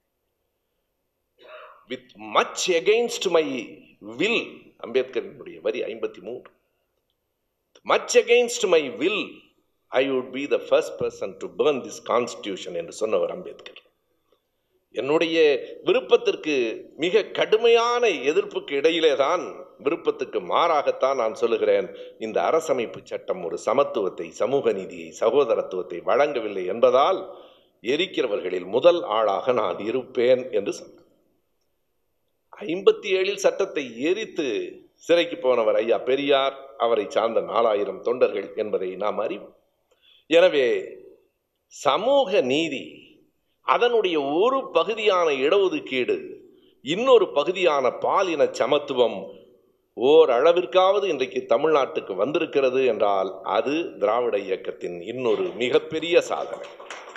A: with much against my will அம்பேத்கரினுடைய வரி ஐம்பத்தி மூன்று much against my will I would be the first person to burn this constitution என்று சொன்னவர் அம்பேத்கர் என்னுடைய விருப்பத்திற்கு மிக கடுமையான எதிர்ப்புக்கு இடையிலே தான் விருப்பத்துக்கு மாறாகத்தான் நான் சொல்லுகிறேன் இந்த அரசமைப்பு சட்டம் ஒரு சமத்துவத்தை சமூக நீதியை சகோதரத்துவத்தை வழங்கவில்லை என்பதால் எரிக்கிறவர்களில் முதல் ஆளாக நான் இருப்பேன் என்று சொன்னார் ஐம்பத்தி ஏழில் சட்டத்தை எரித்து சிறைக்கு போனவர் ஐயா பெரியார் அவரை சார்ந்த நாலாயிரம் தொண்டர்கள் என்பதை நாம் அறிவோம் எனவே சமூக நீதி அதனுடைய ஒரு பகுதியான இடஒதுக்கீடு இன்னொரு பகுதியான பாலின சமத்துவம் ஓரளவிற்காவது இன்றைக்கு தமிழ்நாட்டுக்கு வந்திருக்கிறது என்றால் அது திராவிட இயக்கத்தின் இன்னொரு மிகப்பெரிய சாதனை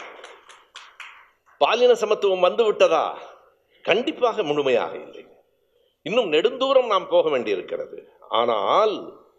A: பாலின சமத்துவம் வந்து விட்டதா கண்டிப்பாக முழுமையாக இல்லை இன்னும் நெடுந்தூரம் நாம் போக வேண்டியிருக்கிறது ஆனால்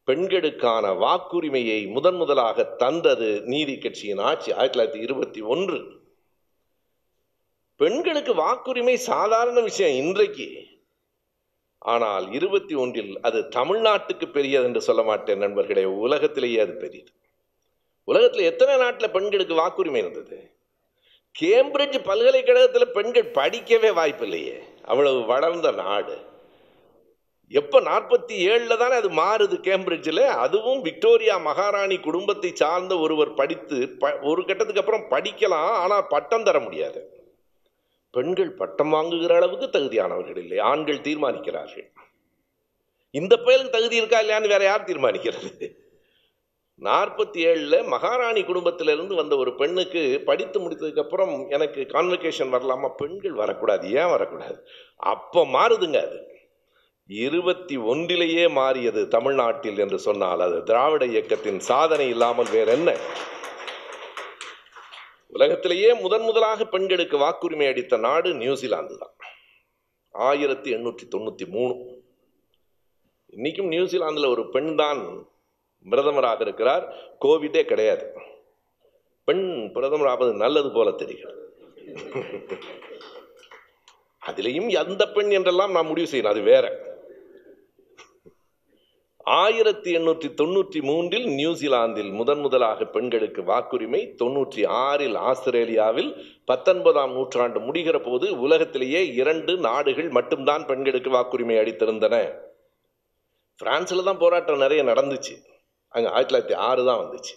A: பெண்களுக்கான வாக்குரிமையை முதன் முதலாக தந்தது நீதி கட்சியின் ஆட்சி ஆயிரத்தி தொள்ளாயிரத்தி இருபத்தி ஒன்று பெண்களுக்கு வாக்குரிமை சாதாரண விஷயம் இன்றைக்கு ஆனால் இருபத்தி ஒன்றில் அது தமிழ்நாட்டுக்கு பெரியது என்று சொல்ல மாட்டேன் நண்பர்களே உலகத்திலேயே அது பெரியது உலகத்தில் எத்தனை நாட்டில் பெண்களுக்கு வாக்குரிமை இருந்தது கேம்பிரிட்ஜ் பல்கலைக்கழகத்தில் பெண்கள் படிக்கவே வாய்ப்பில்லையே அவ்வளவு வளர்ந்த நாடு எப்போ நாற்பத்தி ஏழில் தானே அது மாறுது கேம்பிரிட்ஜில் அதுவும் விக்டோரியா மகாராணி குடும்பத்தை சார்ந்த ஒருவர் படித்து ப ஒரு கட்டத்துக்கு அப்புறம் படிக்கலாம் ஆனால் பட்டம் தர முடியாது பெண்கள் பட்டம் வாங்குகிற அளவுக்கு தகுதியானவர்கள் இல்லை ஆண்கள் தீர்மானிக்கிறார்கள் இந்த பயலுக்கு தகுதி இருக்கா இல்லையான்னு வேற யார் தீர்மானிக்கிறது நாற்பத்தி ஏழில் மகாராணி குடும்பத்திலிருந்து வந்த ஒரு பெண்ணுக்கு படித்து முடித்ததுக்கு அப்புறம் எனக்கு கான்வெகேஷன் வரலாமா பெண்கள் வரக்கூடாது ஏன் வரக்கூடாது அப்போ மாறுதுங்க அது இருபத்தி ஒன்றிலேயே மாறியது தமிழ்நாட்டில் என்று சொன்னால் அது திராவிட இயக்கத்தின் சாதனை இல்லாமல் வேற என்ன உலகத்திலேயே முதன் முதலாக பெண்களுக்கு வாக்குரிமை அளித்த நாடு நியூசிலாந்து தான் ஆயிரத்தி எண்ணூற்றி தொண்ணூற்றி மூணு இன்னைக்கும் நியூசிலாந்தில் ஒரு பெண் தான் பிரதமராக இருக்கிறார் கோவிடே கிடையாது பெண் பிரதமராவது நல்லது போல தெரிகிறது அதிலையும் எந்த பெண் என்றெல்லாம் நான் முடிவு செய்யணும் அது வேற ஆயிரத்தி எண்ணூற்றி தொண்ணூற்றி மூன்றில் நியூசிலாந்தில் முதன் முதலாக பெண்களுக்கு வாக்குரிமை தொண்ணூற்றி ஆறில் ஆஸ்திரேலியாவில் பத்தொன்பதாம் நூற்றாண்டு முடிகிற போது உலகத்திலேயே இரண்டு நாடுகள் மட்டும்தான் பெண்களுக்கு வாக்குரிமை அளித்திருந்தன பிரான்ஸில் தான் போராட்டம் நிறைய நடந்துச்சு அங்கே ஆயிரத்தி தொள்ளாயிரத்தி ஆறு தான் வந்துச்சு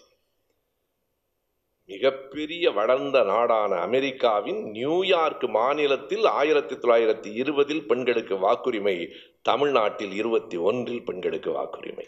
A: மிகப்பெரிய வளர்ந்த நாடான அமெரிக்காவின் நியூயார்க் மாநிலத்தில் ஆயிரத்தி தொள்ளாயிரத்தி இருபதில் பெண்களுக்கு வாக்குரிமை தமிழ்நாட்டில் இருபத்தி ஒன்றில் பெண்களுக்கு வாக்குரிமை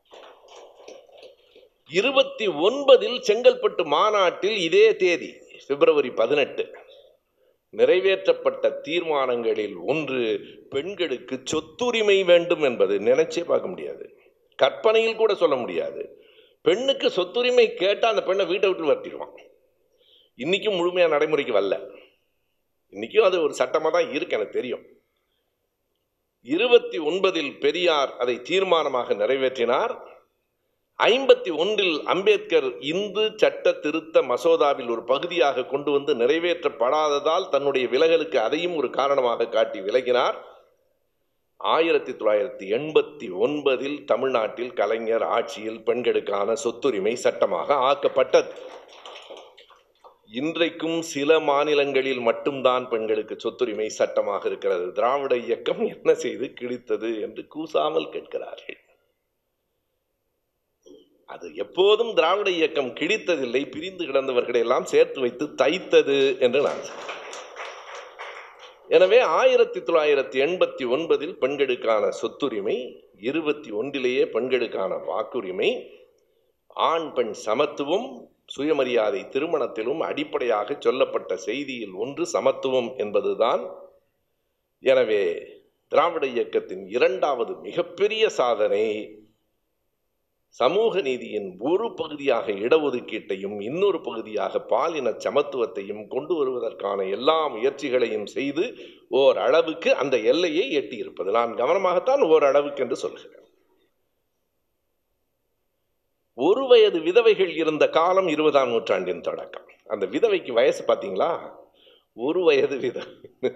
A: இருபத்தி ஒன்பதில் செங்கல்பட்டு மாநாட்டில் இதே தேதி பிப்ரவரி பதினெட்டு நிறைவேற்றப்பட்ட தீர்மானங்களில் ஒன்று பெண்களுக்கு சொத்துரிமை வேண்டும் என்பது நினைச்சே பார்க்க முடியாது கற்பனையில் கூட சொல்ல முடியாது பெண்ணுக்கு சொத்துரிமை கேட்டால் அந்த பெண்ணை வீட்டை விட்டு வரட்டிடுவான் இன்றைக்கும் முழுமையாக நடைமுறைக்கு வரல இன்றைக்கும் அது ஒரு சட்டமாக தான் இருக்கு எனக்கு தெரியும் இருபத்தி ஒன்பதில் பெரியார் அதை தீர்மானமாக நிறைவேற்றினார் ஐம்பத்தி ஒன்றில் அம்பேத்கர் இந்து சட்ட திருத்த மசோதாவில் ஒரு பகுதியாக கொண்டு வந்து நிறைவேற்றப்படாததால் தன்னுடைய விலகலுக்கு அதையும் ஒரு காரணமாக காட்டி விலகினார் ஆயிரத்தி தொள்ளாயிரத்தி எண்பத்தி ஒன்பதில் தமிழ்நாட்டில் கலைஞர் ஆட்சியில் பெண்களுக்கான சொத்துரிமை சட்டமாக ஆக்கப்பட்டது இன்றைக்கும் சில மாநிலங்களில் மட்டும்தான் பெண்களுக்கு சொத்துரிமை சட்டமாக இருக்கிறது திராவிட இயக்கம் என்ன செய்து கிழித்தது என்று கூசாமல் கேட்கிறார்கள் அது எப்போதும் திராவிட இயக்கம் கிழித்ததில்லை பிரிந்து கிடந்தவர்களை எல்லாம் சேர்த்து வைத்து தைத்தது என்று நான் சொல்கிறேன் எனவே ஆயிரத்தி தொள்ளாயிரத்தி எண்பத்தி ஒன்பதில் பெண்களுக்கான சொத்துரிமை இருபத்தி ஒன்றிலேயே பெண்களுக்கான வாக்குரிமை ஆண் பெண் சமத்துவம் சுயமரியாதை திருமணத்திலும் அடிப்படையாக சொல்லப்பட்ட செய்தியில் ஒன்று சமத்துவம் என்பதுதான் எனவே திராவிட இயக்கத்தின் இரண்டாவது மிகப்பெரிய சாதனை சமூக நீதியின் ஒரு பகுதியாக இடஒதுக்கீட்டையும் இன்னொரு பகுதியாக பாலின சமத்துவத்தையும் கொண்டு வருவதற்கான எல்லா முயற்சிகளையும் செய்து ஓர் அளவுக்கு அந்த எல்லையை எட்டியிருப்பது நான் கவனமாகத்தான் ஓர் அளவுக்கு என்று சொல்கிறேன் ஒரு வயது விதவைகள் இருந்த காலம் இருபதாம் நூற்றாண்டின் தொடக்கம் அந்த விதவைக்கு வயசு பார்த்தீங்களா ஒரு வயது விதவை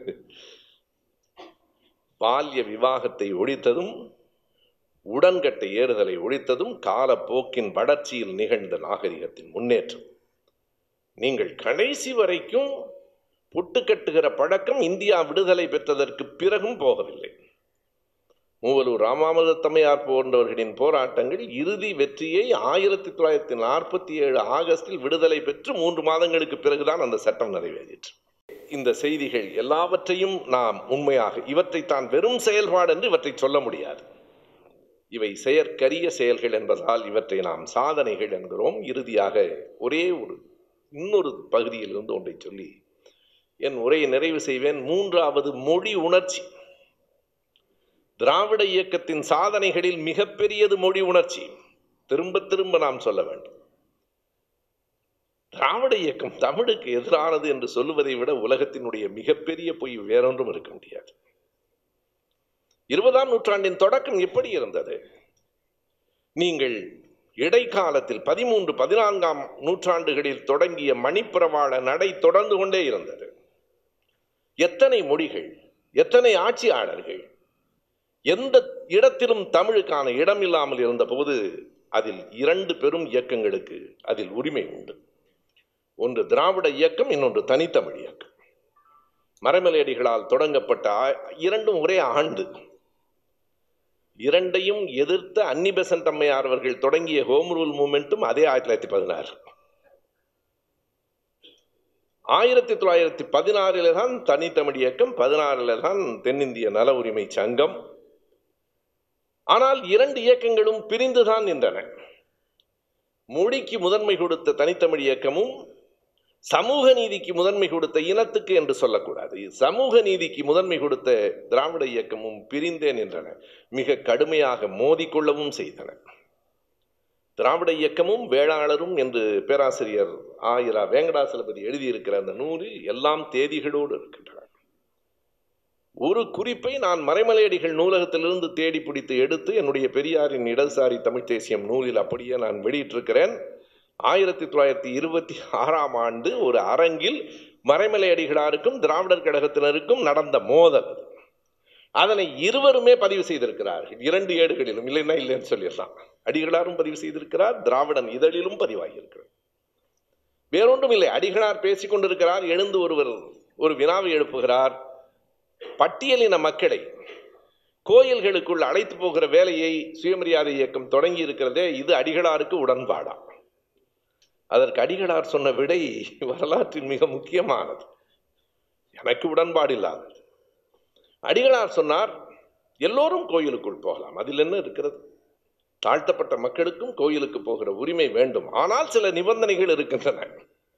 A: பால்ய விவாகத்தை ஒழித்ததும் உடன்கட்டை ஏறுதலை ஒழித்ததும் காலப்போக்கின் வளர்ச்சியில் நிகழ்ந்த நாகரிகத்தின் முன்னேற்றம் நீங்கள் கடைசி வரைக்கும் புட்டு கட்டுகிற பழக்கம் இந்தியா விடுதலை பெற்றதற்கு பிறகும் போகவில்லை மூவலூர் ராமாமிர்தத்தமையார் போன்றவர்களின் போராட்டங்கள் இறுதி வெற்றியை ஆயிரத்தி தொள்ளாயிரத்தி நாற்பத்தி ஏழு ஆகஸ்டில் விடுதலை பெற்று மூன்று மாதங்களுக்கு பிறகுதான் அந்த சட்டம் நிறைவேறிற்று இந்த செய்திகள் எல்லாவற்றையும் நாம் உண்மையாக இவற்றை தான் வெறும் செயல்பாடு என்று இவற்றை சொல்ல முடியாது இவை செயற்கரிய செயல்கள் என்பதால் இவற்றை நாம் சாதனைகள் என்கிறோம் இறுதியாக ஒரே ஒரு இன்னொரு பகுதியிலிருந்து ஒன்றை சொல்லி என் உரையை நிறைவு செய்வேன் மூன்றாவது மொழி உணர்ச்சி திராவிட இயக்கத்தின் சாதனைகளில் மிகப்பெரியது மொழி உணர்ச்சி திரும்ப திரும்ப நாம் சொல்ல வேண்டும் திராவிட இயக்கம் தமிழுக்கு எதிரானது என்று சொல்லுவதை விட உலகத்தினுடைய மிகப்பெரிய பொய் வேறொன்றும் இருக்க முடியாது இருபதாம் நூற்றாண்டின் தொடக்கம் எப்படி இருந்தது நீங்கள் இடைக்காலத்தில் பதிமூன்று பதினான்காம் நூற்றாண்டுகளில் தொடங்கிய மணிப்பிரவாள நடை தொடர்ந்து கொண்டே இருந்தது எத்தனை மொழிகள் எத்தனை ஆட்சியாளர்கள் எந்த இடத்திலும் தமிழுக்கான இடம் இல்லாமல் இருந்தபோது அதில் இரண்டு பெரும் இயக்கங்களுக்கு அதில் உரிமை உண்டு ஒன்று திராவிட இயக்கம் இன்னொன்று தனித்தமிழ் இயக்கம் மரமலையடிகளால் தொடங்கப்பட்ட ஆ- இரண்டும் ஒரே ஆண்டு இரண்டையும் எதிர்த்த அன்னி பெசன்ட் அம்மையார் அவர்கள் தொடங்கிய ஹோம் ரூல் மூமெண்ட்டும் அதே ஆயிரத்தி தொள்ளாயிரத்தி பதினாறு ஆயிரத்தி தொள்ளாயிரத்தி பதினாறில் தான் தனித்தமிழ் இயக்கம் பதினாறில் தான் தென்னிந்திய நல உரிமை சங்கம் ஆனால் இரண்டு இயக்கங்களும் பிரிந்துதான் நின்றன மொழிக்கு முதன்மை கொடுத்த தனித்தமிழ் இயக்கமும் சமூக நீதிக்கு முதன்மை கொடுத்த இனத்துக்கு என்று சொல்லக்கூடாது சமூக நீதிக்கு முதன்மை கொடுத்த திராவிட இயக்கமும் பிரிந்தே நின்றன மிக கடுமையாக மோதிக்கொள்ளவும் செய்தன திராவிட இயக்கமும் வேளாளரும் என்று பேராசிரியர் ஆயிரா வேங்கடாசலபதி எழுதியிருக்கிற அந்த நூலில் எல்லாம் தேதிகளோடு இருக்கின்றன ஒரு குறிப்பை நான் மறைமலையடிகள் நூலகத்திலிருந்து தேடி பிடித்து எடுத்து என்னுடைய பெரியாரின் இடதுசாரி தமிழ்த் தேசியம் நூலில் அப்படியே நான் வெளியிட்டிருக்கிறேன் ஆயிரத்தி தொள்ளாயிரத்தி இருபத்தி ஆறாம் ஆண்டு ஒரு அரங்கில் மறைமலை அடிகளாருக்கும் திராவிடர் கழகத்தினருக்கும் நடந்த மோதல் அது. அதனை இருவருமே பதிவு செய்திருக்கிறார்கள் இரண்டு ஏடுகளிலும் இல்லைன்னா இல்லைன்னு சொல்லிடலாம் அடிகளாரும் பதிவு செய்திருக்கிறார் திராவிடன் இதழிலும் பதிவாகியிருக்கிறார் வேறொன்றும் இல்லை அடிகளார் பேசிக் கொண்டிருக்கிறார் எழுந்து ஒருவர் ஒரு வினாவை எழுப்புகிறார் பட்டியலின மக்களை கோயில்களுக்குள் அழைத்து போகிற வேலையை சுயமரியாதை இயக்கம் தொடங்கி இருக்கிறதே இது அடிகளாருக்கு உடன்பாடா அதற்கு அடிகளார் சொன்ன விடை வரலாற்றில் மிக முக்கியமானது எனக்கு உடன்பாடு இல்லாதது அடிகளார் சொன்னார் எல்லோரும் கோயிலுக்குள் போகலாம் அதில் என்ன இருக்கிறது தாழ்த்தப்பட்ட மக்களுக்கும் கோயிலுக்கு போகிற உரிமை வேண்டும் ஆனால் சில நிபந்தனைகள் இருக்கின்றன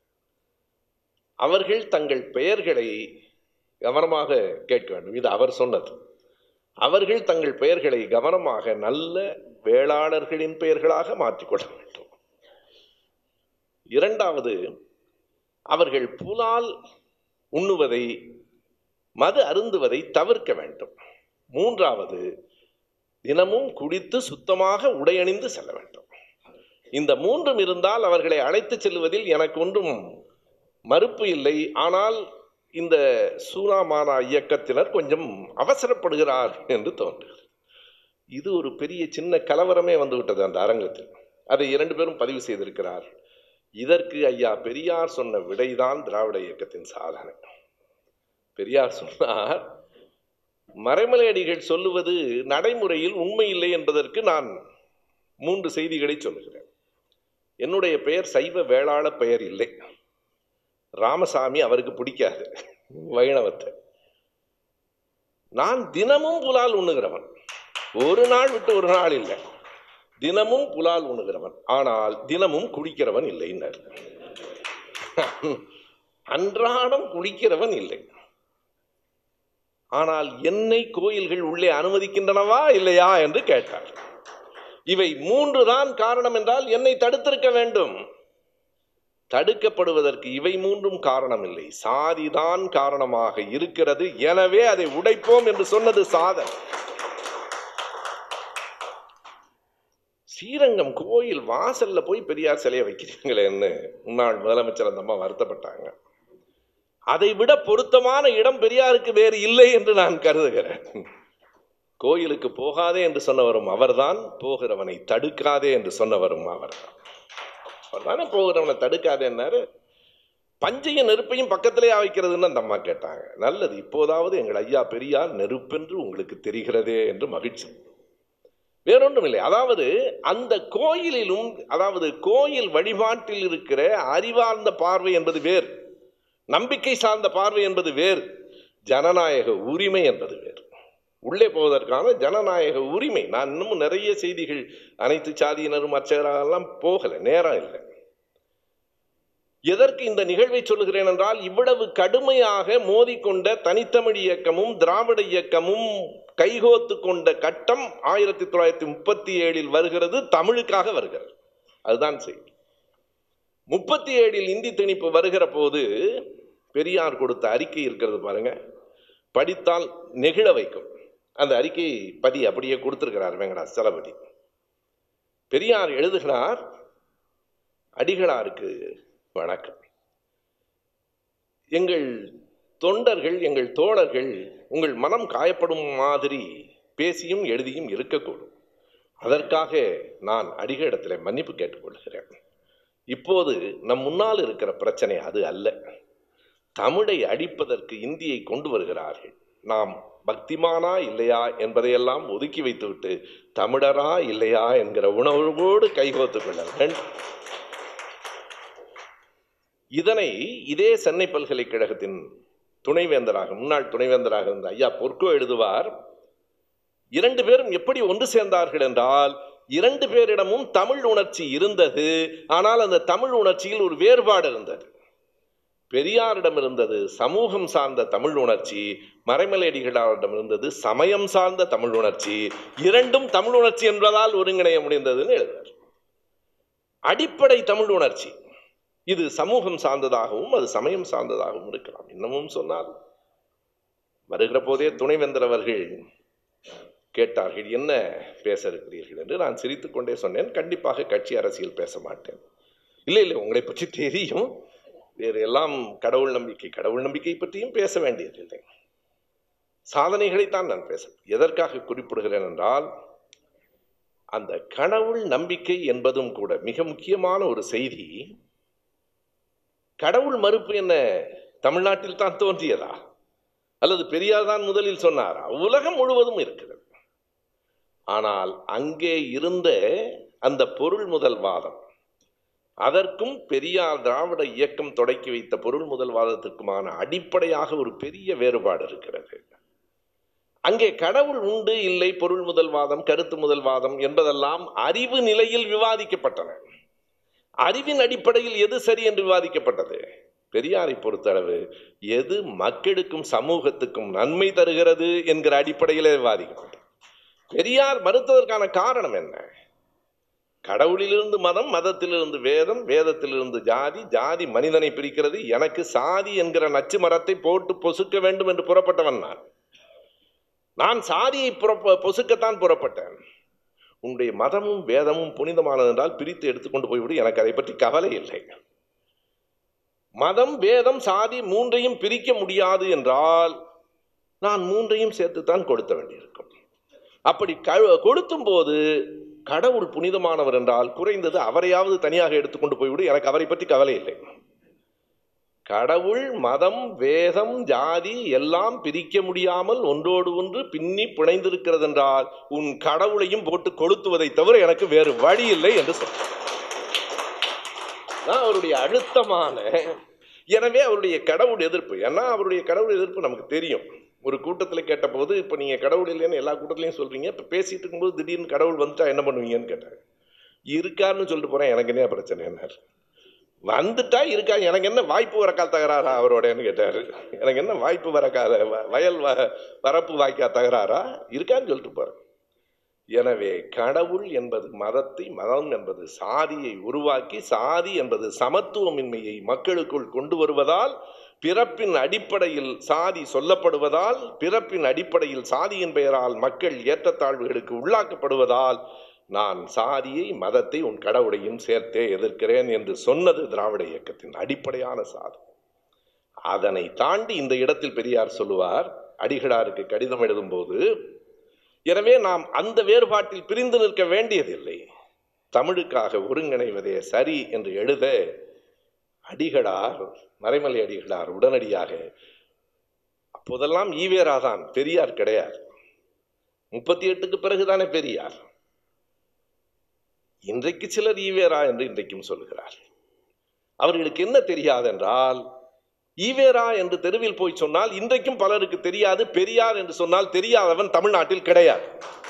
A: அவர்கள் தங்கள் பெயர்களை கவனமாக கேட்க வேண்டும் இது அவர் சொன்னது அவர்கள் தங்கள் பெயர்களை கவனமாக நல்ல வேளாளர்களின் பெயர்களாக மாற்றிக்கொள்ள வேண்டும் இரண்டாவது அவர்கள் புலால் உண்ணுவதை மது அருந்துவதை தவிர்க்க வேண்டும் மூன்றாவது தினமும் குடித்து சுத்தமாக உடையணிந்து செல்ல வேண்டும் இந்த மூன்றும் இருந்தால் அவர்களை அழைத்துச் செல்வதில் எனக்கு ஒன்றும் மறுப்பு இல்லை ஆனால் இந்த சூனாமானா இயக்கத்தினர் கொஞ்சம் அவசரப்படுகிறார் என்று தோன்றுகிறது இது ஒரு பெரிய சின்ன கலவரமே வந்துவிட்டது அந்த அரங்கத்தில் அதை இரண்டு பேரும் பதிவு செய்திருக்கிறார் இதற்கு ஐயா பெரியார் சொன்ன விடைதான் திராவிட இயக்கத்தின் சாதனை பெரியார் சொன்னார் மறைமலையடிகள் சொல்லுவது நடைமுறையில் உண்மை இல்லை என்பதற்கு நான் மூன்று செய்திகளை சொல்லுகிறேன் என்னுடைய பெயர் சைவ வேளாள பெயர் இல்லை ராமசாமி அவருக்கு பிடிக்காது வைணவத்தை நான் தினமும் புலால் உண்ணுகிறவன் ஒரு நாள் விட்டு ஒரு நாள் இல்லை தினமும் புலால் உண்ணுகிறவன் ஆனால் தினமும் குடிக்கிறவன் இல்லைன்னார் அன்றாடம் குடிக்கிறவன் இல்லை ஆனால் என்னை கோயில்கள் உள்ளே அனுமதிக்கின்றனவா இல்லையா என்று கேட்டார் இவை மூன்று தான் காரணம் என்றால் என்னை தடுத்திருக்க வேண்டும் தடுக்கப்படுவதற்கு இவை மூன்றும் காரணம் இல்லை சாதிதான் காரணமாக இருக்கிறது எனவே அதை உடைப்போம் என்று சொன்னது சாதன் ஸ்ரீரங்கம் கோயில் வாசல்ல போய் பெரியார் சிலையை வைக்கிறீங்களேன்னு முன்னாள் முதலமைச்சர் அந்த அம்மா வருத்தப்பட்டாங்க அதை விட பொருத்தமான இடம் பெரியாருக்கு வேறு இல்லை என்று நான் கருதுகிறேன் கோயிலுக்கு போகாதே என்று சொன்னவரும் அவர்தான் போகிறவனை தடுக்காதே என்று சொன்னவரும் அவர்தான் அவர் தானே போகிறவனை தடுக்காதேன்னாரு பஞ்சையும் நெருப்பையும் பக்கத்திலே வைக்கிறதுன்னு அந்த அம்மா கேட்டாங்க நல்லது இப்போதாவது எங்கள் ஐயா பெரியார் நெருப்பென்று உங்களுக்கு தெரிகிறதே என்று மகிழ்ச்சி வேறொன்றும் இல்லை அதாவது அந்த கோயிலிலும் அதாவது கோயில் வழிபாட்டில் இருக்கிற அறிவார்ந்த பார்வை என்பது வேறு நம்பிக்கை சார்ந்த பார்வை என்பது வேறு ஜனநாயக உரிமை என்பது வேறு உள்ளே போவதற்கான ஜனநாயக உரிமை நான் இன்னமும் நிறைய செய்திகள் அனைத்து சாதியினரும் அர்ச்சகரெல்லாம் போகலை நேரம் இல்லை எதற்கு இந்த நிகழ்வை சொல்லுகிறேன் என்றால் இவ்வளவு கடுமையாக மோதிக்கொண்ட தனித்தமிழ் இயக்கமும் திராவிட இயக்கமும் கைகோத்து கொண்ட கட்டம் ஆயிரத்தி தொள்ளாயிரத்தி முப்பத்தி ஏழில் வருகிறது தமிழுக்காக வருகிறது அதுதான் செய்தி முப்பத்தி ஏழில் இந்தி திணிப்பு வருகிற போது பெரியார் கொடுத்த அறிக்கை இருக்கிறது பாருங்க படித்தால் நெகிழ வைக்கும் அந்த அறிக்கை பதி அப்படியே கொடுத்திருக்கிறார் வெங்கடாஸ் தளபதி பெரியார் எழுதுகிறார் அடிகளாருக்கு வணக்கம் எங்கள் தொண்டர்கள் எங்கள் தோழர்கள் உங்கள் மனம் காயப்படும் மாதிரி பேசியும் எழுதியும் இருக்கக்கூடும் அதற்காக நான் அடிக இடத்துல மன்னிப்பு கேட்டுக்கொள்கிறேன் இப்போது நம் முன்னால் இருக்கிற பிரச்சனை அது அல்ல தமிழை அடிப்பதற்கு இந்தியை கொண்டு வருகிறார்கள் நாம் பக்திமானா இல்லையா என்பதையெல்லாம் ஒதுக்கி வைத்துவிட்டு தமிழரா இல்லையா என்கிற உணர்வோடு கைகோத்துக் கொள்ள வேண்டும் இதனை இதே சென்னை பல்கலைக்கழகத்தின் துணைவேந்தராக முன்னாள் துணைவேந்தராக இருந்த ஐயா பொற்கோ எழுதுவார் இரண்டு பேரும் எப்படி ஒன்று சேர்ந்தார்கள் என்றால் இரண்டு பேரிடமும் தமிழ் உணர்ச்சி இருந்தது ஆனால் அந்த தமிழ் உணர்ச்சியில் ஒரு வேறுபாடு இருந்தது பெரியாரிடம் இருந்தது சமூகம் சார்ந்த தமிழ் உணர்ச்சி மறைமலையடிகளாரிடம் இருந்தது சமயம் சார்ந்த தமிழ் உணர்ச்சி இரண்டும் தமிழ் உணர்ச்சி என்பதால் ஒருங்கிணைய முடிந்ததுன்னு எழுதுவார் அடிப்படை தமிழ் உணர்ச்சி இது சமூகம் சார்ந்ததாகவும் அது சமயம் சார்ந்ததாகவும் இருக்கலாம் இன்னமும் சொன்னால் வருகிற போதே துணைவேந்தர் அவர்கள் கேட்டார்கள் என்ன பேச இருக்கிறீர்கள் என்று நான் சிரித்துக் கொண்டே சொன்னேன் கண்டிப்பாக கட்சி அரசியல் பேச மாட்டேன் இல்லை இல்லை உங்களை பற்றி தெரியும் வேறு எல்லாம் கடவுள் நம்பிக்கை கடவுள் நம்பிக்கை பற்றியும் பேச வேண்டியதில்லை சாதனைகளைத்தான் நான் பேச எதற்காக குறிப்பிடுகிறேன் என்றால் அந்த கடவுள் நம்பிக்கை என்பதும் கூட மிக முக்கியமான ஒரு செய்தி கடவுள் மறுப்பு என்ன தமிழ்நாட்டில் தான் தோன்றியதா அல்லது பெரியார் தான் முதலில் சொன்னாரா உலகம் முழுவதும் இருக்கிறது ஆனால் அங்கே இருந்த அந்த பொருள் முதல் வாதம் அதற்கும் பெரியார் திராவிட இயக்கம் தொடக்கி வைத்த பொருள் முதல் வாதத்திற்குமான அடிப்படையாக ஒரு பெரிய வேறுபாடு இருக்கிறது அங்கே கடவுள் உண்டு இல்லை பொருள் முதல் வாதம் கருத்து முதல் வாதம் என்பதெல்லாம் அறிவு நிலையில் விவாதிக்கப்பட்டன அறிவின் அடிப்படையில் எது சரி என்று விவாதிக்கப்பட்டது பெரியாரை பொறுத்தளவு எது மக்களுக்கும் சமூகத்துக்கும் நன்மை தருகிறது என்கிற அடிப்படையில் விவாதிக்கப்பட்டது பெரியார் மறுத்ததற்கான காரணம் என்ன கடவுளிலிருந்து மதம் மதத்திலிருந்து வேதம் வேதத்திலிருந்து ஜாதி ஜாதி மனிதனை பிரிக்கிறது எனக்கு சாதி என்கிற நச்சு மரத்தை போட்டு பொசுக்க வேண்டும் என்று புறப்பட்டவன் நான் நான் சாதியை புறப்ப பொசுக்கத்தான் புறப்பட்டேன் உன்னுடைய மதமும் வேதமும் புனிதமானது என்றால் பிரித்து எடுத்துக்கொண்டு போய்விடு எனக்கு அதை பற்றி கவலை இல்லை மதம் வேதம் சாதி மூன்றையும் பிரிக்க முடியாது என்றால் நான் மூன்றையும் சேர்த்துத்தான் கொடுத்த வேண்டியிருக்கும் அப்படி கொடுத்தும் போது கடவுள் புனிதமானவர் என்றால் குறைந்தது அவரையாவது தனியாக எடுத்துக்கொண்டு போய்விடு எனக்கு அவரை பற்றி கவலை இல்லை கடவுள் மதம் வேதம் ஜாதி எல்லாம் பிரிக்க முடியாமல் ஒன்றோடு ஒன்று பின்னி பிணைந்திருக்கிறது என்றால் உன் கடவுளையும் போட்டு கொளுத்துவதை தவிர எனக்கு வேறு வழி இல்லை என்று சொன்னார் அவருடைய அழுத்தமான எனவே அவருடைய கடவுள் எதிர்ப்பு ஏன்னா அவருடைய கடவுள் எதிர்ப்பு நமக்கு தெரியும் ஒரு கூட்டத்தில் கேட்டபோது இப்போ நீங்கள் கடவுள் இல்லைன்னு எல்லா கூட்டத்திலையும் சொல்கிறீங்க இப்போ பேசிட்டு இருக்கும்போது திடீர்னு கடவுள் வந்துட்டா என்ன பண்ணுவீங்கன்னு கேட்டார் இருக்காருன்னு சொல்லிட்டு போகிறேன் எனக்கு என்ன பிரச்சனை என்ன வந்துட்டா இருக்கா எனக்கு என்ன வாய்ப்பு வரக்கா தகராறா அவரோடன்னு கேட்டார் எனக்கு என்ன வாய்ப்பு வரக்காத வயல் வ வரப்பு வாய்க்கா தகராறா இருக்கான்னு சொல்லிட்டு போகிறேன் எனவே கடவுள் என்பது மதத்தை மதம் என்பது சாதியை உருவாக்கி சாதி என்பது சமத்துவமின்மையை மக்களுக்குள் கொண்டு வருவதால் பிறப்பின் அடிப்படையில் சாதி சொல்லப்படுவதால் பிறப்பின் அடிப்படையில் சாதியின் பெயரால் மக்கள் ஏற்றத்தாழ்வுகளுக்கு உள்ளாக்கப்படுவதால் நான் சாதியை மதத்தை உன் கடவுளையும் சேர்த்தே எதிர்க்கிறேன் என்று சொன்னது திராவிட இயக்கத்தின் அடிப்படையான சாதம் அதனை தாண்டி இந்த இடத்தில் பெரியார் சொல்லுவார் அடிகளாருக்கு கடிதம் எழுதும்போது எனவே நாம் அந்த வேறுபாட்டில் பிரிந்து நிற்க வேண்டியதில்லை தமிழுக்காக ஒருங்கிணைவதே சரி என்று எழுத அடிகளார் மறைமலை அடிகளார் உடனடியாக அப்போதெல்லாம் ஈவேராதான் பெரியார் கிடையாது முப்பத்தி எட்டுக்கு பிறகுதானே பெரியார் இன்றைக்கு சிலர் ஈவேரா என்று இன்றைக்கும் சொல்லுகிறார் அவர்களுக்கு என்ன தெரியாதென்றால் ஈவேரா என்று தெருவில் போய் சொன்னால் இன்றைக்கும் பலருக்கு தெரியாது பெரியார் என்று சொன்னால் தெரியாதவன் தமிழ்நாட்டில் கிடையாது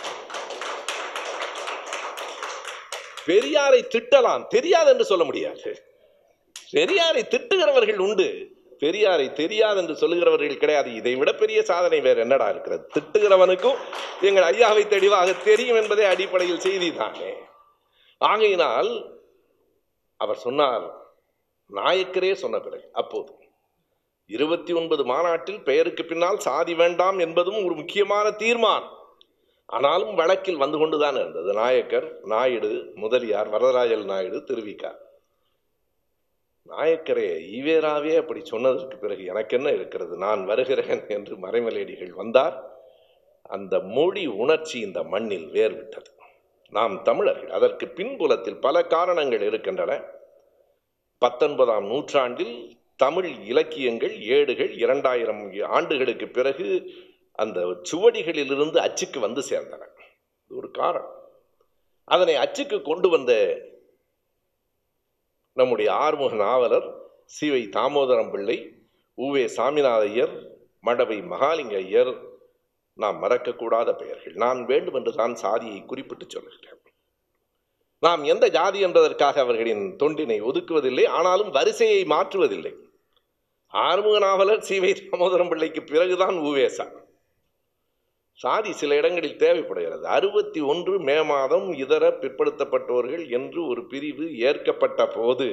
A: பெரியாரை திட்டலாம் தெரியாது என்று சொல்ல முடியாது பெரியாரை திட்டுகிறவர்கள் உண்டு பெரியாரை தெரியாது என்று சொல்லுகிறவர்கள் கிடையாது இதை விட பெரிய சாதனை வேற என்னடா இருக்கிறது திட்டுகிறவனுக்கும் எங்கள் ஐயாவை தெளிவாக தெரியும் என்பதே அடிப்படையில் செய்தி தானே ஆகையினால் அவர் சொன்னார் நாயக்கரே சொன்ன பிறகு அப்போது இருபத்தி ஒன்பது மாநாட்டில் பெயருக்கு பின்னால் சாதி வேண்டாம் என்பதும் ஒரு முக்கியமான தீர்மானம் ஆனாலும் வழக்கில் வந்து கொண்டுதான் இருந்தது நாயக்கர் நாயுடு முதலியார் வரதராஜல் நாயுடு திருவிக்கா நாயக்கரே ஈவேராவே அப்படி சொன்னதற்கு பிறகு எனக்கு என்ன இருக்கிறது நான் வருகிறேன் என்று மறைமலையடிகள் வந்தார் அந்த மொழி உணர்ச்சி இந்த மண்ணில் வேர்விட்டது நாம் தமிழர்கள் அதற்கு பின்புலத்தில் பல காரணங்கள் இருக்கின்றன பத்தொன்பதாம் நூற்றாண்டில் தமிழ் இலக்கியங்கள் ஏடுகள் இரண்டாயிரம் ஆண்டுகளுக்கு பிறகு அந்த சுவடிகளிலிருந்து அச்சுக்கு வந்து சேர்ந்தன இது ஒரு காரணம் அதனை அச்சுக்கு கொண்டு வந்த நம்முடைய ஆறுமுக நாவலர் சிவை தாமோதரம் பிள்ளை உவே சாமிநாத ஐயர் மடவை மகாலிங்க ஐயர் நாம் மறக்கக்கூடாத பெயர்கள் நான் வேண்டும் என்று தான் சாதியை குறிப்பிட்டு சொல்லுகிறேன் நாம் எந்த ஜாதி என்பதற்காக அவர்களின் தொண்டினை ஒதுக்குவதில்லை ஆனாலும் வரிசையை மாற்றுவதில்லை ஆறுமுக நாவலர் சிவை தாமோதரம் பிள்ளைக்கு பிறகுதான் உவேசா சாதி சில இடங்களில் தேவைப்படுகிறது அறுபத்தி ஒன்று மே மாதம் இதர பிற்படுத்தப்பட்டோர்கள் என்று ஒரு பிரிவு ஏற்கப்பட்ட போது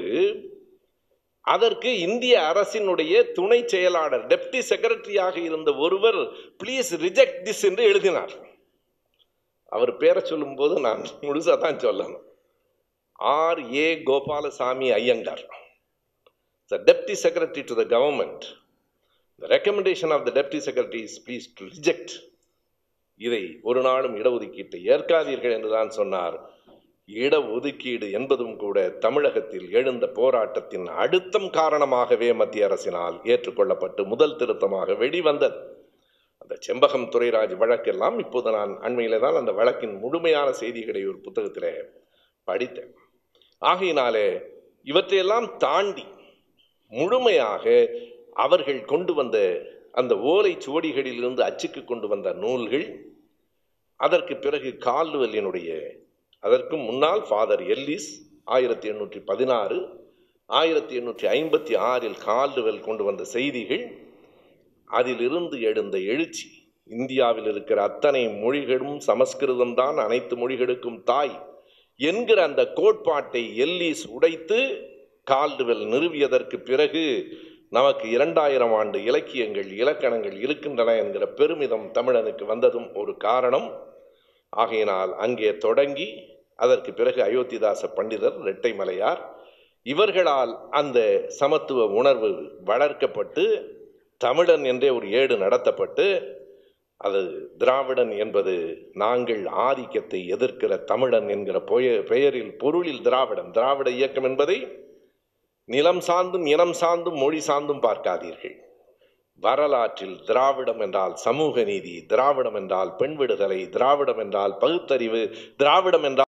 A: அதற்கு இந்திய அரசினுடைய துணை செயலாளர் டெப்டி செக்ரட்டரியாக இருந்த ஒருவர் ப்ளீஸ் ரிஜெக்ட் திஸ் என்று எழுதினார் அவர் பேரை சொல்லும்போது நான் முழுசாக தான் சொல்லணும் R A Gopalaswami Ayyangar the deputy secretary to the government the recommendation of the deputy secretary is please to reject இதை ஒரு நாளும் இடஒதுக்கீட்டை ஏற்காதீர்கள் என்றுதான் சொன்னார் இடஒதுக்கீடு என்பதும் கூட தமிழகத்தில் எழுந்த போராட்டத்தின் அழுத்தம் காரணமாகவே மத்திய அரசினால் ஏற்றுக்கொள்ளப்பட்டு முதல் திருத்தமாக வெளிவந்தது அந்த செம்பகம் துரைராஜ் வழக்கெல்லாம் இப்போது நான் அண்மையில தான் அந்த வழக்கின் முழுமையான செய்திகளை ஒரு புத்தகத்தில் படித்தேன் ஆகையினாலே இவற்றையெல்லாம் தாண்டி முழுமையாக அவர்கள் கொண்டு வந்த அந்த ஓலை சுவடிகளிலிருந்து அச்சுக்கு கொண்டு வந்த நூல்கள் அதற்கு பிறகு கால்டுவெல்லினுடைய அதற்கு முன்னால் ஃபாதர் எல்லிஸ் ஆயிரத்தி எண்ணூற்றி பதினாறு ஆயிரத்தி எண்ணூற்றி ஐம்பத்தி ஆறில் கால்டுவெல் கொண்டு வந்த செய்திகள் அதிலிருந்து எழுந்த எழுச்சி இந்தியாவில் இருக்கிற அத்தனை மொழிகளும் சமஸ்கிருதம் தான் அனைத்து மொழிகளுக்கும் தாய் என்கிற அந்த கோட்பாட்டை எல்லிஸ் உடைத்து கால்டுவெல் நிறுவியதற்கு பிறகு நமக்கு இரண்டாயிரம் ஆண்டு இலக்கியங்கள் இலக்கணங்கள் இருக்கின்றன என்கிற பெருமிதம் தமிழனுக்கு வந்ததும் ஒரு காரணம் ஆகையினால் அங்கே தொடங்கி அதற்கு பிறகு அயோத்திதாச பண்டிதர் இரட்டை மலையார் இவர்களால் அந்த சமத்துவ உணர்வு வளர்க்கப்பட்டு தமிழன் என்றே ஒரு ஏடு நடத்தப்பட்டு அது திராவிடன் என்பது நாங்கள் ஆதிக்கத்தை எதிர்க்கிற தமிழன் என்கிற பெயரில் பொருளில் திராவிடம் திராவிட இயக்கம் என்பதை நிலம் சார்ந்தும் இனம் சார்ந்தும் மொழி சார்ந்தும் பார்க்காதீர்கள் வரலாற்றில் திராவிடம் என்றால் சமூக நீதி திராவிடம் என்றால் பெண் விடுதலை திராவிடம் என்றால் பகுத்தறிவு திராவிடம் என்றால்